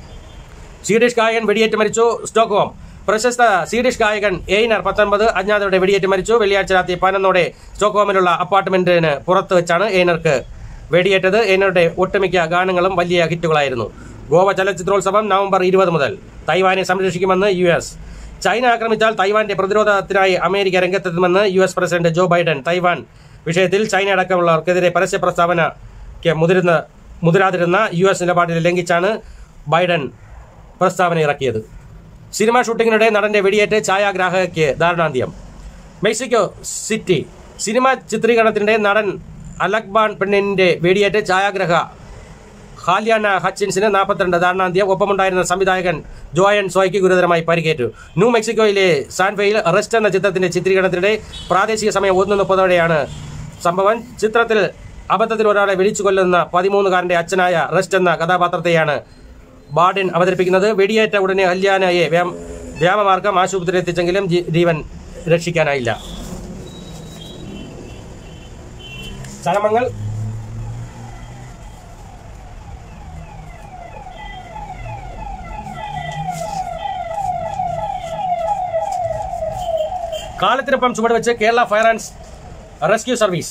സ്വീഡിഷ് ഗായകൻ വെടിയേറ്റ് മരിച്ചു സ്റ്റോക്ക്ഹോം പ്രശസ്ത സ്വീഡിഷ് ഗായകൻ എയ്നർ പത്തൊൻപത് അജ്ഞാതരുടെ വെടിയേറ്റ് മരിച്ചു വെള്ളിയാഴ്ച രാത്രി പതിനൊന്നോടെ സ്റ്റോക്ക്ഹോമിലുള്ള അപ്പാർട്ട്മെന്റിന് പുറത്ത് വെച്ചാണ് എയ്നർക്ക് വെടിയേറ്റത് എയ്നറുടെ ഒട്ടുമിക്ക ഗാനങ്ങളും വലിയ ഹിറ്റുകളായിരുന്നു ഗോവ ചലച്ചിത്രോത്സവം നവംബർ ഇരുപത് മുതൽ തൈവാനെ സംരക്ഷിക്കുമെന്ന് യു എസ് ചൈന ആക്രമിച്ചാൽ തൈവാന്റെ പ്രതിരോധത്തിനായി അമേരിക്ക രംഗത്തെത്തുമെന്ന് U S president Joe Biden Taiwan വിഷയത്തിൽ ചൈന അടക്കമുള്ളവർക്കെതിരെ പരസ്യ പ്രസ്താവനയ്ക്ക് മുതിരുന്ന മുതിരാതിരുന്ന യു എസ് നിലപാടിൽ ലംഘിച്ചാണ് ബൈഡൻ പ്രസ്താവന ഇറക്കിയത് സിനിമാ ഷൂട്ടിങ്ങിനിടെ നടന്റെ വെടിയേറ്റ് ഛായാഗ്രാഹകയ്ക്ക് ദാരുണാന്ത്യം മെക്സിക്കോ സിറ്റി സിനിമാ ചിത്രീകരണത്തിനിടെ നടൻ അലക്ബാൻ പെണ്ണിന്റെ വെടിയേറ്റ് ഛായാഗ്രഹ ഹാലിയാന ഹച്ചിൻസിന് നാൽപ്പത്തിരണ്ട് ദാരുണാന്ത്യം ഒപ്പമുണ്ടായിരുന്ന സംവിധായകൻ ജോയൻ സോയ്ക്ക് ഗുരുതരമായി പരിക്കേറ്റു ന്യൂ മെക്സിക്കോയിലെ സാൻഫയിൽ റെസ്റ്റ് എന്ന ചിത്രത്തിന്റെ ചിത്രീകരണത്തിനിടെ പ്രാദേശിക സമയം ഒന്ന് മുപ്പതോടെയാണ് സംഭവം ചിത്രത്തിൽ അബദ്ധത്തിൽ ഒരാളെ വെടിച്ചു കൊല്ലുന്ന പതിമൂന്നുകാരന്റെ അച്ഛനായ റെസ്റ്റ് എന്ന കഥാപാത്രത്തെയാണ് ബാർഡിൻ അവതരിപ്പിക്കുന്നത് വെടിയേറ്റ ഉടനെ ഹല്യാനയെ വ്യാം- വ്യാമമാർഗം ആശുപത്രിയിൽ എത്തിച്ചെങ്കിലും ജീ- ജീവൻ രക്ഷിക്കാനായില്ല ചരമങ്ങൾ കാലത്തിനൊപ്പം ചുവടുവെച്ച് Kerala fire and rescue service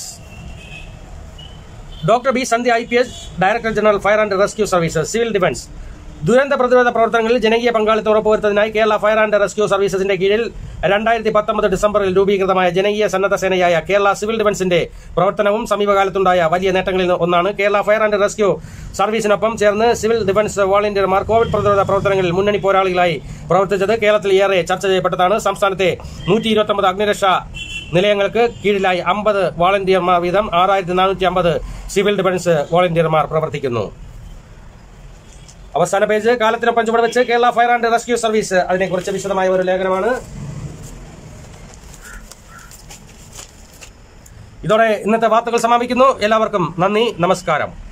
doctor B Sandhya I P S director general fire and rescue services civil defence ദുരന്ത പ്രതിരോധ പ്രവർത്തനങ്ങളിൽ ജനകീയ പങ്കാളിത്തം ഉറപ്പുവരുത്തുന്നതിനായി കേരള ഫയർ ആൻഡ് റെസ്ക്യൂ സർവീസസിന്റെ കീഴിൽ രണ്ടായിരത്തി പത്തൊമ്പത് ഡിസംബറിൽ രൂപീകൃതമായ ജനകീയ സന്നദ്ധ സേനയായ കേരള സിവിൽ ഡിഫൻസിന്റെ പ്രവർത്തനവും സമീപകാലത്തുണ്ടായ വലിയ നേട്ടങ്ങളിൽ ഒന്നാണ് കേരള ഫയർ ആൻഡ് റെസ്ക്യൂ സർവീസിനൊപ്പം ചേർന്ന് സിവിൽ ഡിഫൻസ് വോളണ്ടിയർമാർ കോവിഡ് പ്രതിരോധ പ്രവർത്തനങ്ങളിൽ മുന്നണി പോരാളികളായി പ്രവർത്തിച്ചത് കേരളത്തിൽ ഏറെ ചർച്ച ചെയ്യപ്പെട്ടതാണ് സംസ്ഥാനത്തെ നൂറ്റി ഇരുപത്തൊമ്പത് അഗ്നിരക്ഷാ നിലയങ്ങൾക്ക് കീഴിലായി അമ്പത് വോളണ്ടിയർമാർ വീതം ആറായിരത്തി നാനൂറ്റി അമ്പത് സിവിൽ ഡിഫൻസ് വോളണ്ടിയർമാർ പ്രവർത്തിക്കുന്നു അവസാന പേജ് കാലത്തിനൊപ്പം ചുവട് വെച്ച് Kerala fire and rescue service അതിനെക്കുറിച്ച് വിശദമായ ഒരു ലേഖനമാണ് ഇതോടെ ഇന്നത്തെ വാർത്തകൾ സമാപിക്കുന്നു എല്ലാവർക്കും നന്ദി നമസ്കാരം